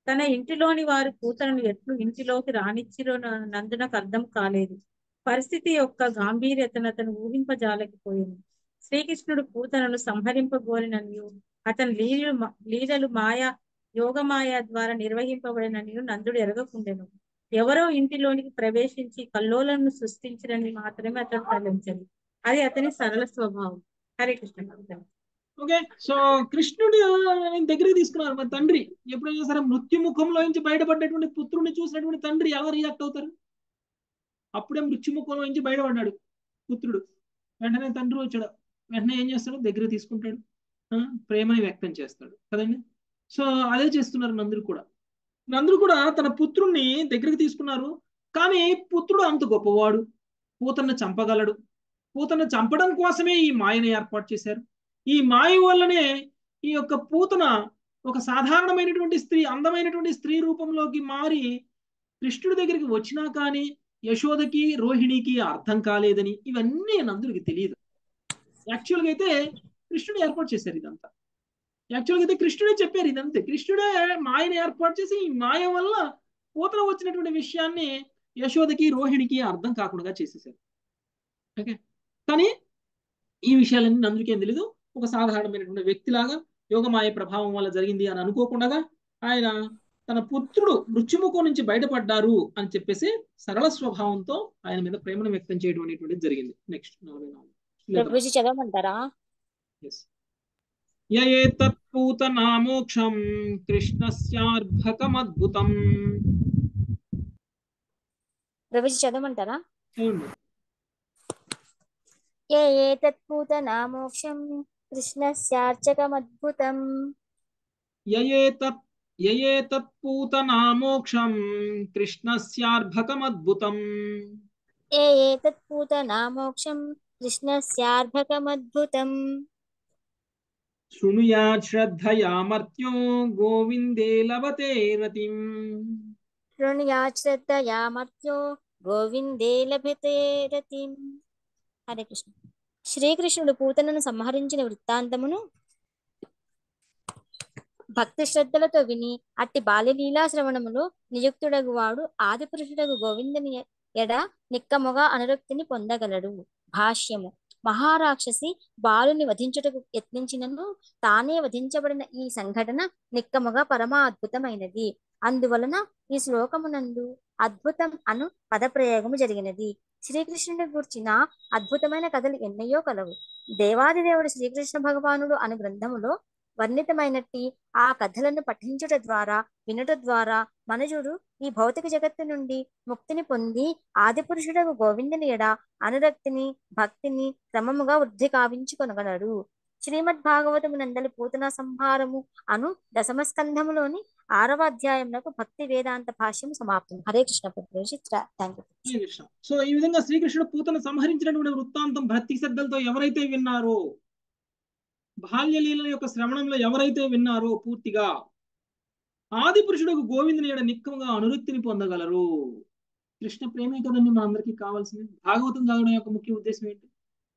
తన ఇంటిలోని వారి కూతురును ఎట్లు ఇంటిలోకి రానిచ్చిరో న- నందునకు అర్థం కాలేదు పరిస్థితి యొక్క గాంభీర్యతను అతను ఊహింపజాలకపోయింది శ్రీకృష్ణుడు పూతనను సంహరింపగోరిననియు అతని లీలలు మ- లీలలు మాయా యోగమాయ ద్వారా నిర్వహింపబడిననియు నందుడు ఎరగకుండెను ఎవరో ఇంటిలోనికి ప్రవేశించి కల్లోలను సృష్టించినని మాత్రమే అతను తలంచదు అది అతని సరళ స్వభావం హరే కృష్ణ కవిత ఓకే సో కృష్ణుడు ఆయన దగ్గరికి తీసుకున్నారు మరి తండ్రి ఎప్పుడైనా సరే మృత్యు ముఖంలో నుంచి బయటపడ్డటువంటి పుత్రుడిని చూసినటువంటి తండ్రి ఎలా రియాక్ట్ అవుతారు అప్పుడే మృత్యుముఖంలో నుంచి బయటపడ్డాడు పుత్రుడు వెంటనే తండ్రి వచ్చాడు వెంటనే ఏం చేస్తాడు దగ్గర తీసుకుంటాడు ఆ, ప్రేమని వ్యక్తం చేస్తాడు కదండి సో అదే చేస్తున్నారు నందుడు కూడా నందుడు కూడా తన పుత్రుణ్ణి దగ్గరికి తీసుకున్నారు కానీ పుత్రుడు అంత గొప్పవాడు పూతను చంపగలడు పూతను చంపడం కోసమే ఈ మాయను ఏర్పాటు చేశారు ఈ మాయ వల్లనే ఈ యొక్క పూతన ఒక సాధారణమైనటువంటి స్త్రీ అందమైనటువంటి స్త్రీ రూపంలోకి మారి కృష్ణుడి దగ్గరికి వచ్చినా కానీ యశోదకి రోహిణికి అర్థం కాలేదని ఇవన్నీ నందుడికి తెలియదు యాక్చువల్గా అయితే కృష్ణుడు ఏర్పాటు చేశారు ఇదంతా యాక్చువల్గా అయితే కృష్ణుడే చెప్పారు ఇదంతే కృష్ణుడే మాయను ఏర్పాటు చేసి ఈ మాయ వల్ల పూతన వచ్చినటువంటి విషయాన్ని యశోదకి రోహిణికి అర్థం కాకుండా చేసేసారు ఓకే కానీ ఈ విషయాలన్నీ నందుడికేం తెలీదు ఒక సాధారణమైనటువంటి వ్యక్తిలాగా యోగమాయ ప్రభావం వల్ల జరిగింది అని అనుకోకుండా ఆయన తన పుత్రుడు మృత్యుముఖం నుంచి బయటపడ్డారు అని చెప్పేసి సరళ స్వభావంతో ఆయన మీద ప్రేమను వ్యక్తం చేయడం అనేటువంటిది జరిగింది నెక్స్ట్ నలభై నాలుగు ప్రభుజీ చదవమంటారా Yes. య ఏతత్పూతనామోక్షం కృష్ణస్యార్భకమద్భుతం ప్రభుజీ చదవమంటారా చూడండి ఏ ఏతత్పూతనామోక్షం కృష్ణస్యార్చకమద్భుతం యయేతత్ యయేతత్పూతనామోక్షం కృష్ణస్యార్భకమద్భుతం ఏ ఏతత్పూతనామోక్షం కృష్ణస్యార్భకమద్భుతం శృణుయాత్ శ్రద్ధయామర్త్యో గోవిందే లభతే రతిం శృణుయాశ్రద్ధయామర్త్యో గోవిందే లభతే రతిం హరే కృష్ణ శ్రీకృష్ణుడు పూతనను సంహరించిన వృత్తాంతమును భక్తి శ్రద్ధలతో విని అట్టి బాల్యలీలా శ్రవణములో నియుక్తుడగు వాడు ఆదిపురుషుడగు గోవిందుని ఎడ నిక్కముగా అనురక్తిని పొందగలడు భాష్యము మహారాక్షసి బాలుని వధించుటకు యత్నించినను తానే వధించబడిన ఈ సంఘటన నిక్కముగా పరమా అద్భుతమైనది అందువలన ఈ శ్లోకమునందు అద్భుతం అను పదప్రయోగము జరిగినది శ్రీకృష్ణుని గూర్చిన అద్భుతమైన కథలు ఎన్నయో కలవు దేవాదిదేవుడు శ్రీకృష్ణ భగవానుడు అను గ్రంథములో వర్ణితమైనట్టి ఆ కథలను పఠించుట ద్వారా వినుట ద్వారా మనుజుడు ఈ భౌతిక జగత్తు నుండి ముక్తిని పొంది ఆదిపురుషుడకు గోవిందుని ఎడ అనురక్తిని భక్తిని క్రమముగా వృద్ధి కావించుకొనగలడు శ్రీమద్ భాగవతము నందలి పూతన సంహారము అను దశమ స్కంధములోని ఆరవ అధ్యాయమునకు భక్తి వేదాంత భాష్యం సమాప్తం హరే కృష్ణ ప్రభుజీ thank you Hare Krishna so ఈ విధంగా శ్రీకృష్ణుడు పూతను సంహరించినటువంటి వృత్తాంతం భక్తి శ్రద్ధలతో ఎవరైతే విన్నారో బాల్యలీల యొక్క శ్రవణంలో ఎవరైతే విన్నారో పూర్తిగా ఆది పురుషుడు గోవిందుని ఏడ నిక్కముగా అనురక్తిని పొందగలరు కృష్ణ ప్రేమే కదండి మా అందరికీ కావాల్సింది భాగవతం చదవడం యొక్క ముఖ్య ఉద్దేశం ఏంటి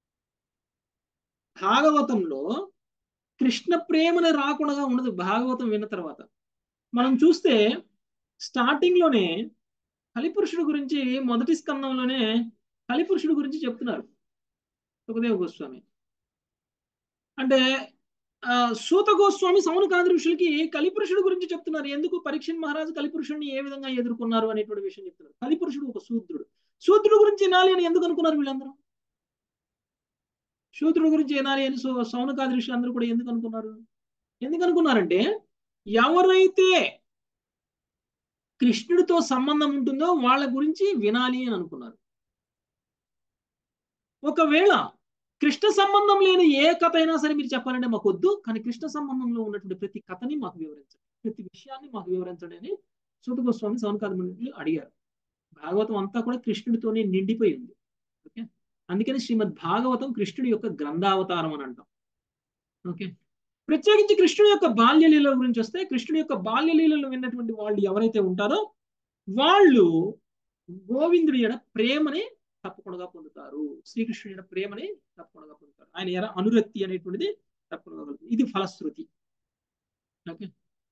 భాగవతంలో కృష్ణ ప్రేమను రాకుండా ఉండదు భాగవతం విన్న తర్వాత మనం చూస్తే స్టార్టింగ్ లోనే కలిపురుషుడు గురించి మొదటి స్కందంలోనే కలిపురుషుడు గురించి చెప్తున్నారు సుఖదేవ గోస్వామి అంటే ఆ, సూత గోస్వామి సౌనకాది ఋషులకి కలిపురుషుడు గురించి చెప్తున్నారు ఎందుకు పరీక్షణ్ మహారాజు కలిపురుషుడిని ఏ విధంగా ఎదుర్కొన్నారు అనేటువంటి విషయం చెప్తున్నారు కలిపురుషుడు ఒక శూద్రుడు శూద్రుడు గురించి వినాలి అని ఎందుకు అనుకున్నారు వీళ్ళందరూ శూద్రుడు గురించి వినాలి అని సౌ సౌనకాది ఋషులు అందరూ కూడా ఎందుకు అనుకున్నారు ఎందుకు అనుకున్నారంటే ఎవరైతే కృష్ణుడితో సంబంధం ఉంటుందో వాళ్ళ గురించి వినాలి అని అనుకున్నారు ఒకవేళ కృష్ణ సంబంధం లేని ఏ కథ అయినా సరే మీరు చెప్పాలంటే మాకు వద్దు కానీ కృష్ణ సంబంధంలో ఉన్నటువంటి ప్రతి కథని మాకు వివరించండి ప్రతి విషయాన్ని మాకు వివరించండి అని సూత గోస్వామి సౌనకాది మండలి అడిగారు భాగవతం అంతా కూడా కృష్ణుడితోనే నిండిపోయి ఉంది ఓకే అందుకని శ్రీమద్ భాగవతం కృష్ణుడి యొక్క గ్రంథావతారం అని అంటాం ఓకే ప్రత్యేకించి కృష్ణుడి యొక్క బాల్యలీల గురించి వస్తే కృష్ణుడి యొక్క బాల్యలీలను విన్నటువంటి వాళ్ళు ఎవరైతే ఉంటారో వాళ్ళు గోవిందుడి యొక్క ప్రేమని తప్పకుండా పొందుతారు శ్రీకృష్ణుడి యొక్క ప్రేమని తప్పకుండా పొందుతారు ఆయన ఎర అనురక్తి అనేటువంటిది తప్పకుండా కలుగుతుంది ఇది ఫలశ్రుతి ఓకే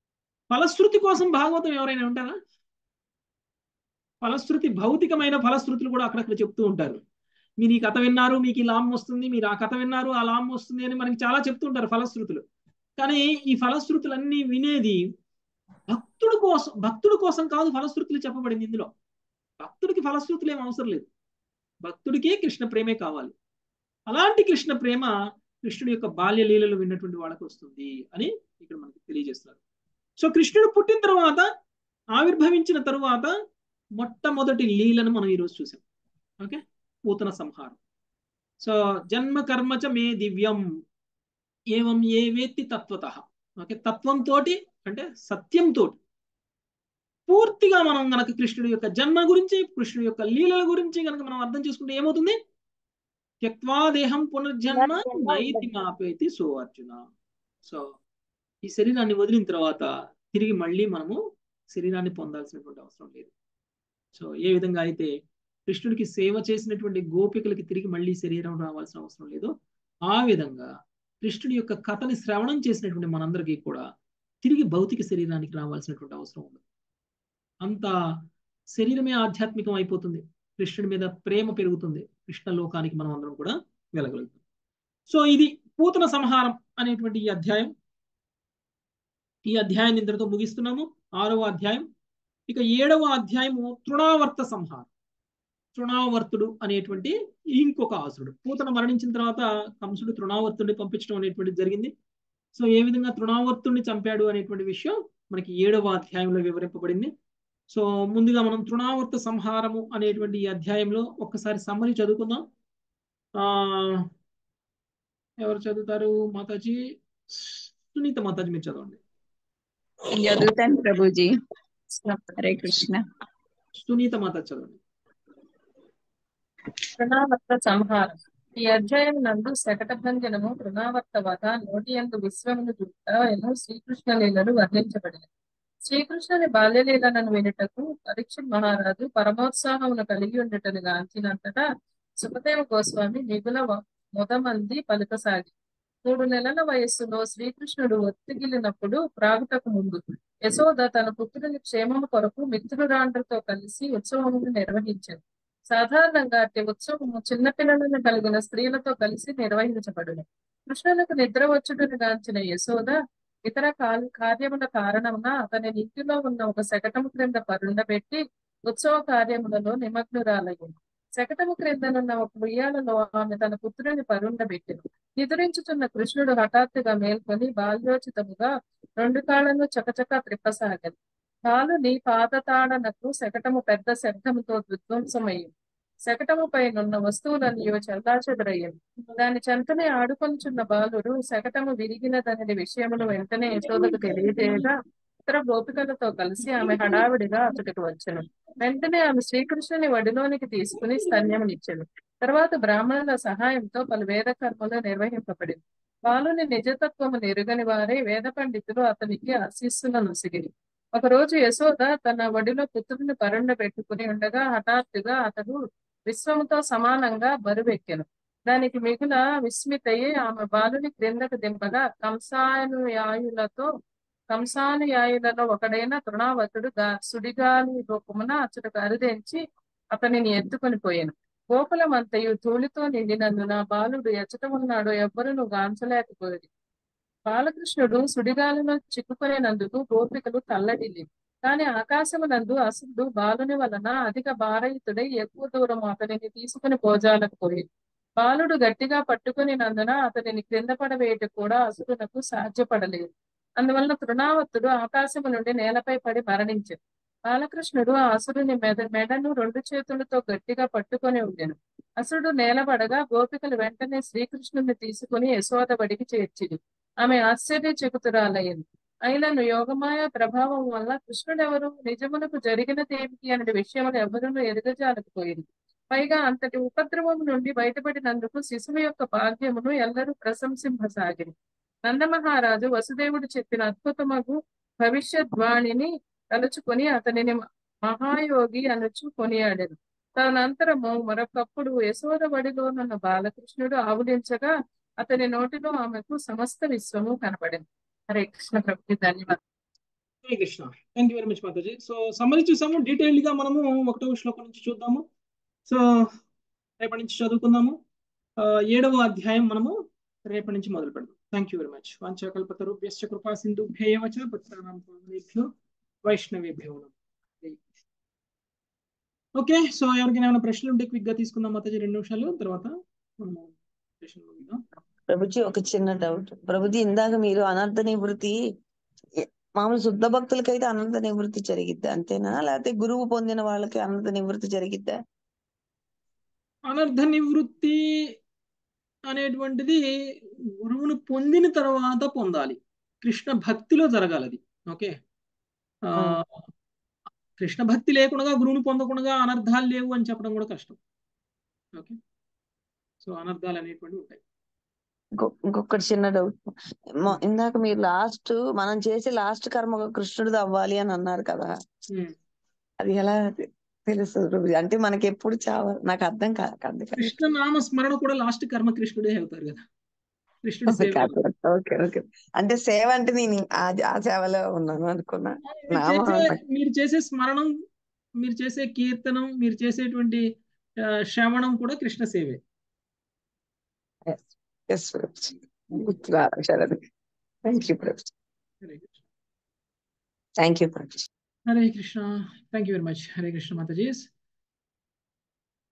ఫలశ్రుతి కోసం భాగవతం ఎవరైనా ఉంటారా ఫలశ్రుతి భౌతికమైన ఫలశ్రుతులు కూడా అక్కడక్కడ చెప్తూ ఉంటారు మీరు ఈ కథ విన్నారు మీకు ఈ లాభం వస్తుంది మీరు ఆ కథ విన్నారు ఆ లాభం వస్తుంది అని మనకి చాలా చెప్తూ ఉంటారు ఫలశ్రుతులు కానీ ఈ ఫలశ్రుతులన్నీ వినేది భక్తుడు కోసం భక్తుడి కోసం కాదు ఫలశ్రుతులు చెప్పబడింది ఇందులో భక్తుడికి ఫలశ్రుతులు ఏం అవసరం లేదు భక్తుడికే కృష్ణ ప్రేమే కావాలి అలాంటి కృష్ణ ప్రేమ కృష్ణుడి యొక్క బాల్య లీలలు విన్నటువంటి వాళ్ళకి వస్తుంది అని ఇక్కడ మనకి తెలియజేస్తున్నారు సో కృష్ణుడు పుట్టిన తర్వాత ఆవిర్భవించిన తరువాత మొట్టమొదటి లీలను మనం ఈరోజు చూసాం ఓకే పూతన సంహారం సో జన్మ కర్మచ మే దివ్యం ఏవం ఏ వేత్తి తత్వత ఓకే తత్వంతో అంటే సత్యంతో పూర్తిగా మనం గనక కృష్ణుడి యొక్క జన్మ గురించి కృష్ణుడి యొక్క లీలల గురించి కనుక మనం అర్థం చేసుకుంటే ఏమవుతుంది త్యక్వా దేహం పునర్జన్మ నైతి మాపేతి సో అర్జున సో ఈ శరీరాన్ని వదిలిన తర్వాత తిరిగి మళ్ళీ మనము శరీరాన్ని పొందాల్సినటువంటి అవసరం లేదు సో ఏ విధంగా అయితే కృష్ణుడికి సేవ చేసినటువంటి గోపికలకి తిరిగి మళ్ళీ శరీరం రావాల్సిన అవసరం లేదు ఆ విధంగా కృష్ణుడి యొక్క కథని శ్రవణం చేసినటువంటి మనందరికీ కూడా తిరిగి భౌతిక శరీరానికి రావాల్సినటువంటి అవసరం ఉండదు అంత శరీరమే ఆధ్యాత్మికం అయిపోతుంది కృష్ణుడి మీద ప్రేమ పెరుగుతుంది కృష్ణ లోకానికి మనం అందరం కూడా వెళ్ళగలుగుతాం సో ఇది పూతన సంహారం అనేటువంటి ఈ అధ్యాయం ఈ అధ్యాయాన్ని ఇంతటితో ముగిస్తున్నాము ఆరవ అధ్యాయం ఇక ఏడవ అధ్యాయము తృణావర్త సంహారం తృణావర్తుడు అనేటువంటి ఇంకొక ఆసురుడు పూతన మరణించిన తర్వాత కంసుడు తృణావర్తుడిని పంపించడం అనేటువంటిది జరిగింది సో ఏ విధంగా తృణావర్తుడిని చంపాడు అనేటువంటి విషయం మనకి ఏడవ అధ్యాయంలో వివరింపబడింది సో ముందుగా మనం తృణావర్త సంహారము అనేటువంటి ఈ అధ్యాయంలో ఒక్కసారి సమ్మరి చదువుకుందాం ఆ ఎవరు చదువుతారు మాతాజీ సునీత మాతాజీ మీరు చదవండి చదువుతాను ప్రభుజీ హరే కృష్ణ సునీత మాత చదవండి తృణావర్త సంహారం ఈ అధ్యాయం నందు శకటభంజనము తృణావర్త వధ నోటి యందు విశ్వమును చుట్ట శ్రీకృష్ణ లీలలు వర్ణించబడినవి శ్రీకృష్ణుని బాల్యలీలను వినుటకు పరీక్ష మహారాజు పరమోత్సాహమును కలిగి ఉండటను గాంచినంతటా సుఖదేవ గోస్వామి మిగుల మొదమంది పలుకసాగి మూడు నెలల వయస్సులో శ్రీకృష్ణుడు ఒత్తిగిలినప్పుడు ప్రాగుటకు ముందు యశోద తన పుత్రుని క్షేమము కొరకు మిత్రురాండ్రతో కలిసి ఉత్సవమును నిర్వహించారు సాధారణంగా అట్టి ఉత్సవము చిన్నపిల్లలను కలిగిన స్త్రీలతో కలిసి నిర్వహించబడును కృష్ణులకు నిద్ర వచ్చుటను గాంచిన యశోద ఇతర కార్యముల కారణమున అతని ఇంటిలో ఉన్న ఒక శకటము క్రింద పరుండబెట్టి ఉత్సవ కార్యములలో నిమగ్నురాలయ్యింది శకటము క్రిందనున్న ఒక ఉయ్యాలలో ఆమె తన పుత్రుని పరుండబెట్టిను నిద్రించుతున్న కృష్ణుడు హఠాత్తుగా మేల్కొని బాల్యోచితముగా రెండు కాళ్లను చకచక త్రిప్పసాగదు కాలుని పాదతాడనకు శకటము పెద్ద శబ్దముతో విధ్వంసమయ్యింది శకటముపై నున్న వస్తువులన్నీ చల్లాచెదరయ్యను దాని చెంతనే ఆడుకొంచున్న బాలుడు శకటము విరిగినదనే విషయమును వెంటనే యశోదకు తెలియజేయగా ఇతర గోపికలతో కలిసి ఆమె హడావిడిగా అతడికి వచ్చను వెంటనే ఆమె శ్రీకృష్ణుని వడిలోనికి తీసుకుని స్తన్యమునిచ్చాను తర్వాత బ్రాహ్మణుల సహాయంతో పలు వేద కర్మలు నిర్వహింపబడింది బాలుని నిజతత్వము ఎరుగని వారే వేద పండితులు అతనికి ఆశీస్సులను నొసిగిరి ఒకరోజు యశోద తన వడిలో పుత్రుని పరుండ పెట్టుకుని ఉండగా హఠాత్తుగా అతడు విశ్వముతో సమానంగా బరువెక్కెను దానికి మిగుల విస్మితయ్యి ఆమె బాలుని క్రిందకు దింపగా కంసానుయాయులతో కంసానుయాయులలో ఒకడైన తృణావతుడు గా సుడిగాలి రూపమున అతడుకు అరుదెంచి అతనిని ఎత్తుకొని పోయాను గోకులమంతయు ధూళితో నిండినందున బాలుడు ఎచ్చట ఉన్నాడో ఎవ్వరూ గాంచలేకపోయేది బాలకృష్ణుడు సుడిగాలిలో చిక్కుకునేనందుకు గోపికలు తల్లడిల్లి కాని ఆకాశమునందు అసురుడు బాలుని వలన అధిక భారయుతుడై ఎక్కువ దూరం అతనిని తీసుకుని భోజాలకు పోయింది బాలుడు గట్టిగా పట్టుకుని నందున అతనిని క్రింద పడవేయట కూడా అసురునకు సాధ్యపడలేదు అందువలన తృణావత్తుడు ఆకాశము నుండి నేలపై పడి మరణించాడు బాలకృష్ణుడు ఆ అసురుని మెద మెడను రెండు చేతులతో గట్టిగా పట్టుకొని ఉండెను అసురుడు నేలబడగా గోపికలు వెంటనే శ్రీకృష్ణుని తీసుకుని యశోద బడికి చేర్చిది ఆమె ఆశ్చర్యచకుతురాలయ్యింది అయినను యోగమాయ ప్రభావం వల్ల కృష్ణుడెవరు నిజమునకు జరిగినదేమిటి అనే విషయములు ఎవరూ ఎరగజాలకపోయింది పైగా అంతటి ఉపద్రవం నుండి బయటపడినందుకు శిశువు యొక్క భాగ్యమును ఎల్లరూ ప్రశంసింపసాగిరి నందమహారాజు వసుదేవుడు చెప్పిన అద్భుతమగు భవిష్యద్వాణిని తలుచుకొని అతనిని మహాయోగి అనుచు కొనియాడారు తదనంతరము మరొకప్పుడు యశోద బడిలోనున్న బాలకృష్ణుడు ఆవులించగా అతని నోటిలో ఆమెకు సమస్త విశ్వము కనపడింది హరే కృష్ణ ప్రభు ధన్యవాదాలు Hare Krishna thank you very much మాతాజీ సో సమ్మరీ చూసాము డీటెయిల్డ్ గా మనము ఒకటవ శ్లోకం నుంచి చూద్దాము సో రేపటి నుంచి చదువుకుందాము ఆ, ఏడవ అధ్యాయం మనము రేపటి నుంచి మొదలు పెడదాం థ్యాంక్ యూ వెరీ మచ్ వాంఛకల్పతరుభ్యశ్చ కృపా సింధుభ్యేవ చ పత్రాణాం పావనేభ్యో వైష్ణవేభ్యో నమః. ఓకే సో ఎవరికైనా ఏమైనా ప్రశ్నలు ఉంటే క్విక్ గా తీసుకుందాం మాతాజీ రెండు నిమిషాలు తర్వాత మనము session ముగిద్దాం. ప్రభుజీ ఒక చిన్న డౌట్ ప్రభుజీ ఇందాక మీరు అనర్థ నివృత్తి ఎ- మామూలు శుద్ధ భక్తులకైతే అనంత నివృత్తి జరిగిద్దా అంతేనా లేకపోతే గురువు పొందిన వాళ్ళకి అనంత నివృత్తి జరిగిద్దా అనర్థ నివృత్తి అనేటువంటిది గురువును పొందిన తర్వాత పొందాలి కృష్ణ భక్తిలో జరగాలి అది ఓకే ఆ, కృష్ణ భక్తి లేకుండా గురువుని పొందకుండా అనర్థాలు లేవు అని చెప్పడం కూడా కష్టం ఓకే సో అనర్థాలు అనేటువంటివి ఉంటాయి ఇంకో ఇంకొకటి చిన్న డౌట్ ఇందాక మీరు లాస్ట్ మనం చేసే లాస్ట్ కర్మ ఒక కృష్ణుడిది అవ్వాలి అని అన్నారు కదా ఉమ్. అది ఎలా తె- తెలుస్తుంది ప్రభుజీ అంటే మనకి ఎప్పుడు చావాలి నాకు అర్థం కాదు అందుకని కృష్ణ నామ స్మరణ కూడా లాస్ట్ కర్మ కృష్ణుడే అవుతారు కదా కృష్ణుడి సేవ ఓకే ఓకే అంటే సేవ అంటే నేను ఆ ఆ సేవలో ఉన్నాను అనుకున్నా మీరు నామం చేసే నాకు- మీరు చేసే స్మరణం మీరు చేసే కీర్తనం మీరు చేసేటువంటి ఆ, శ్రవణం కూడా కృష్ణ సేవే Yes, ప్రభుజీ గుర్తు రాదు శరద్ థ్యాంక్ యూ ప్రభుజీ హరే కృష్ణ థ్యాంక్ యూ ప్రభుజీ Hare Krishna thank you very much Hare Krishna మాతాజీస్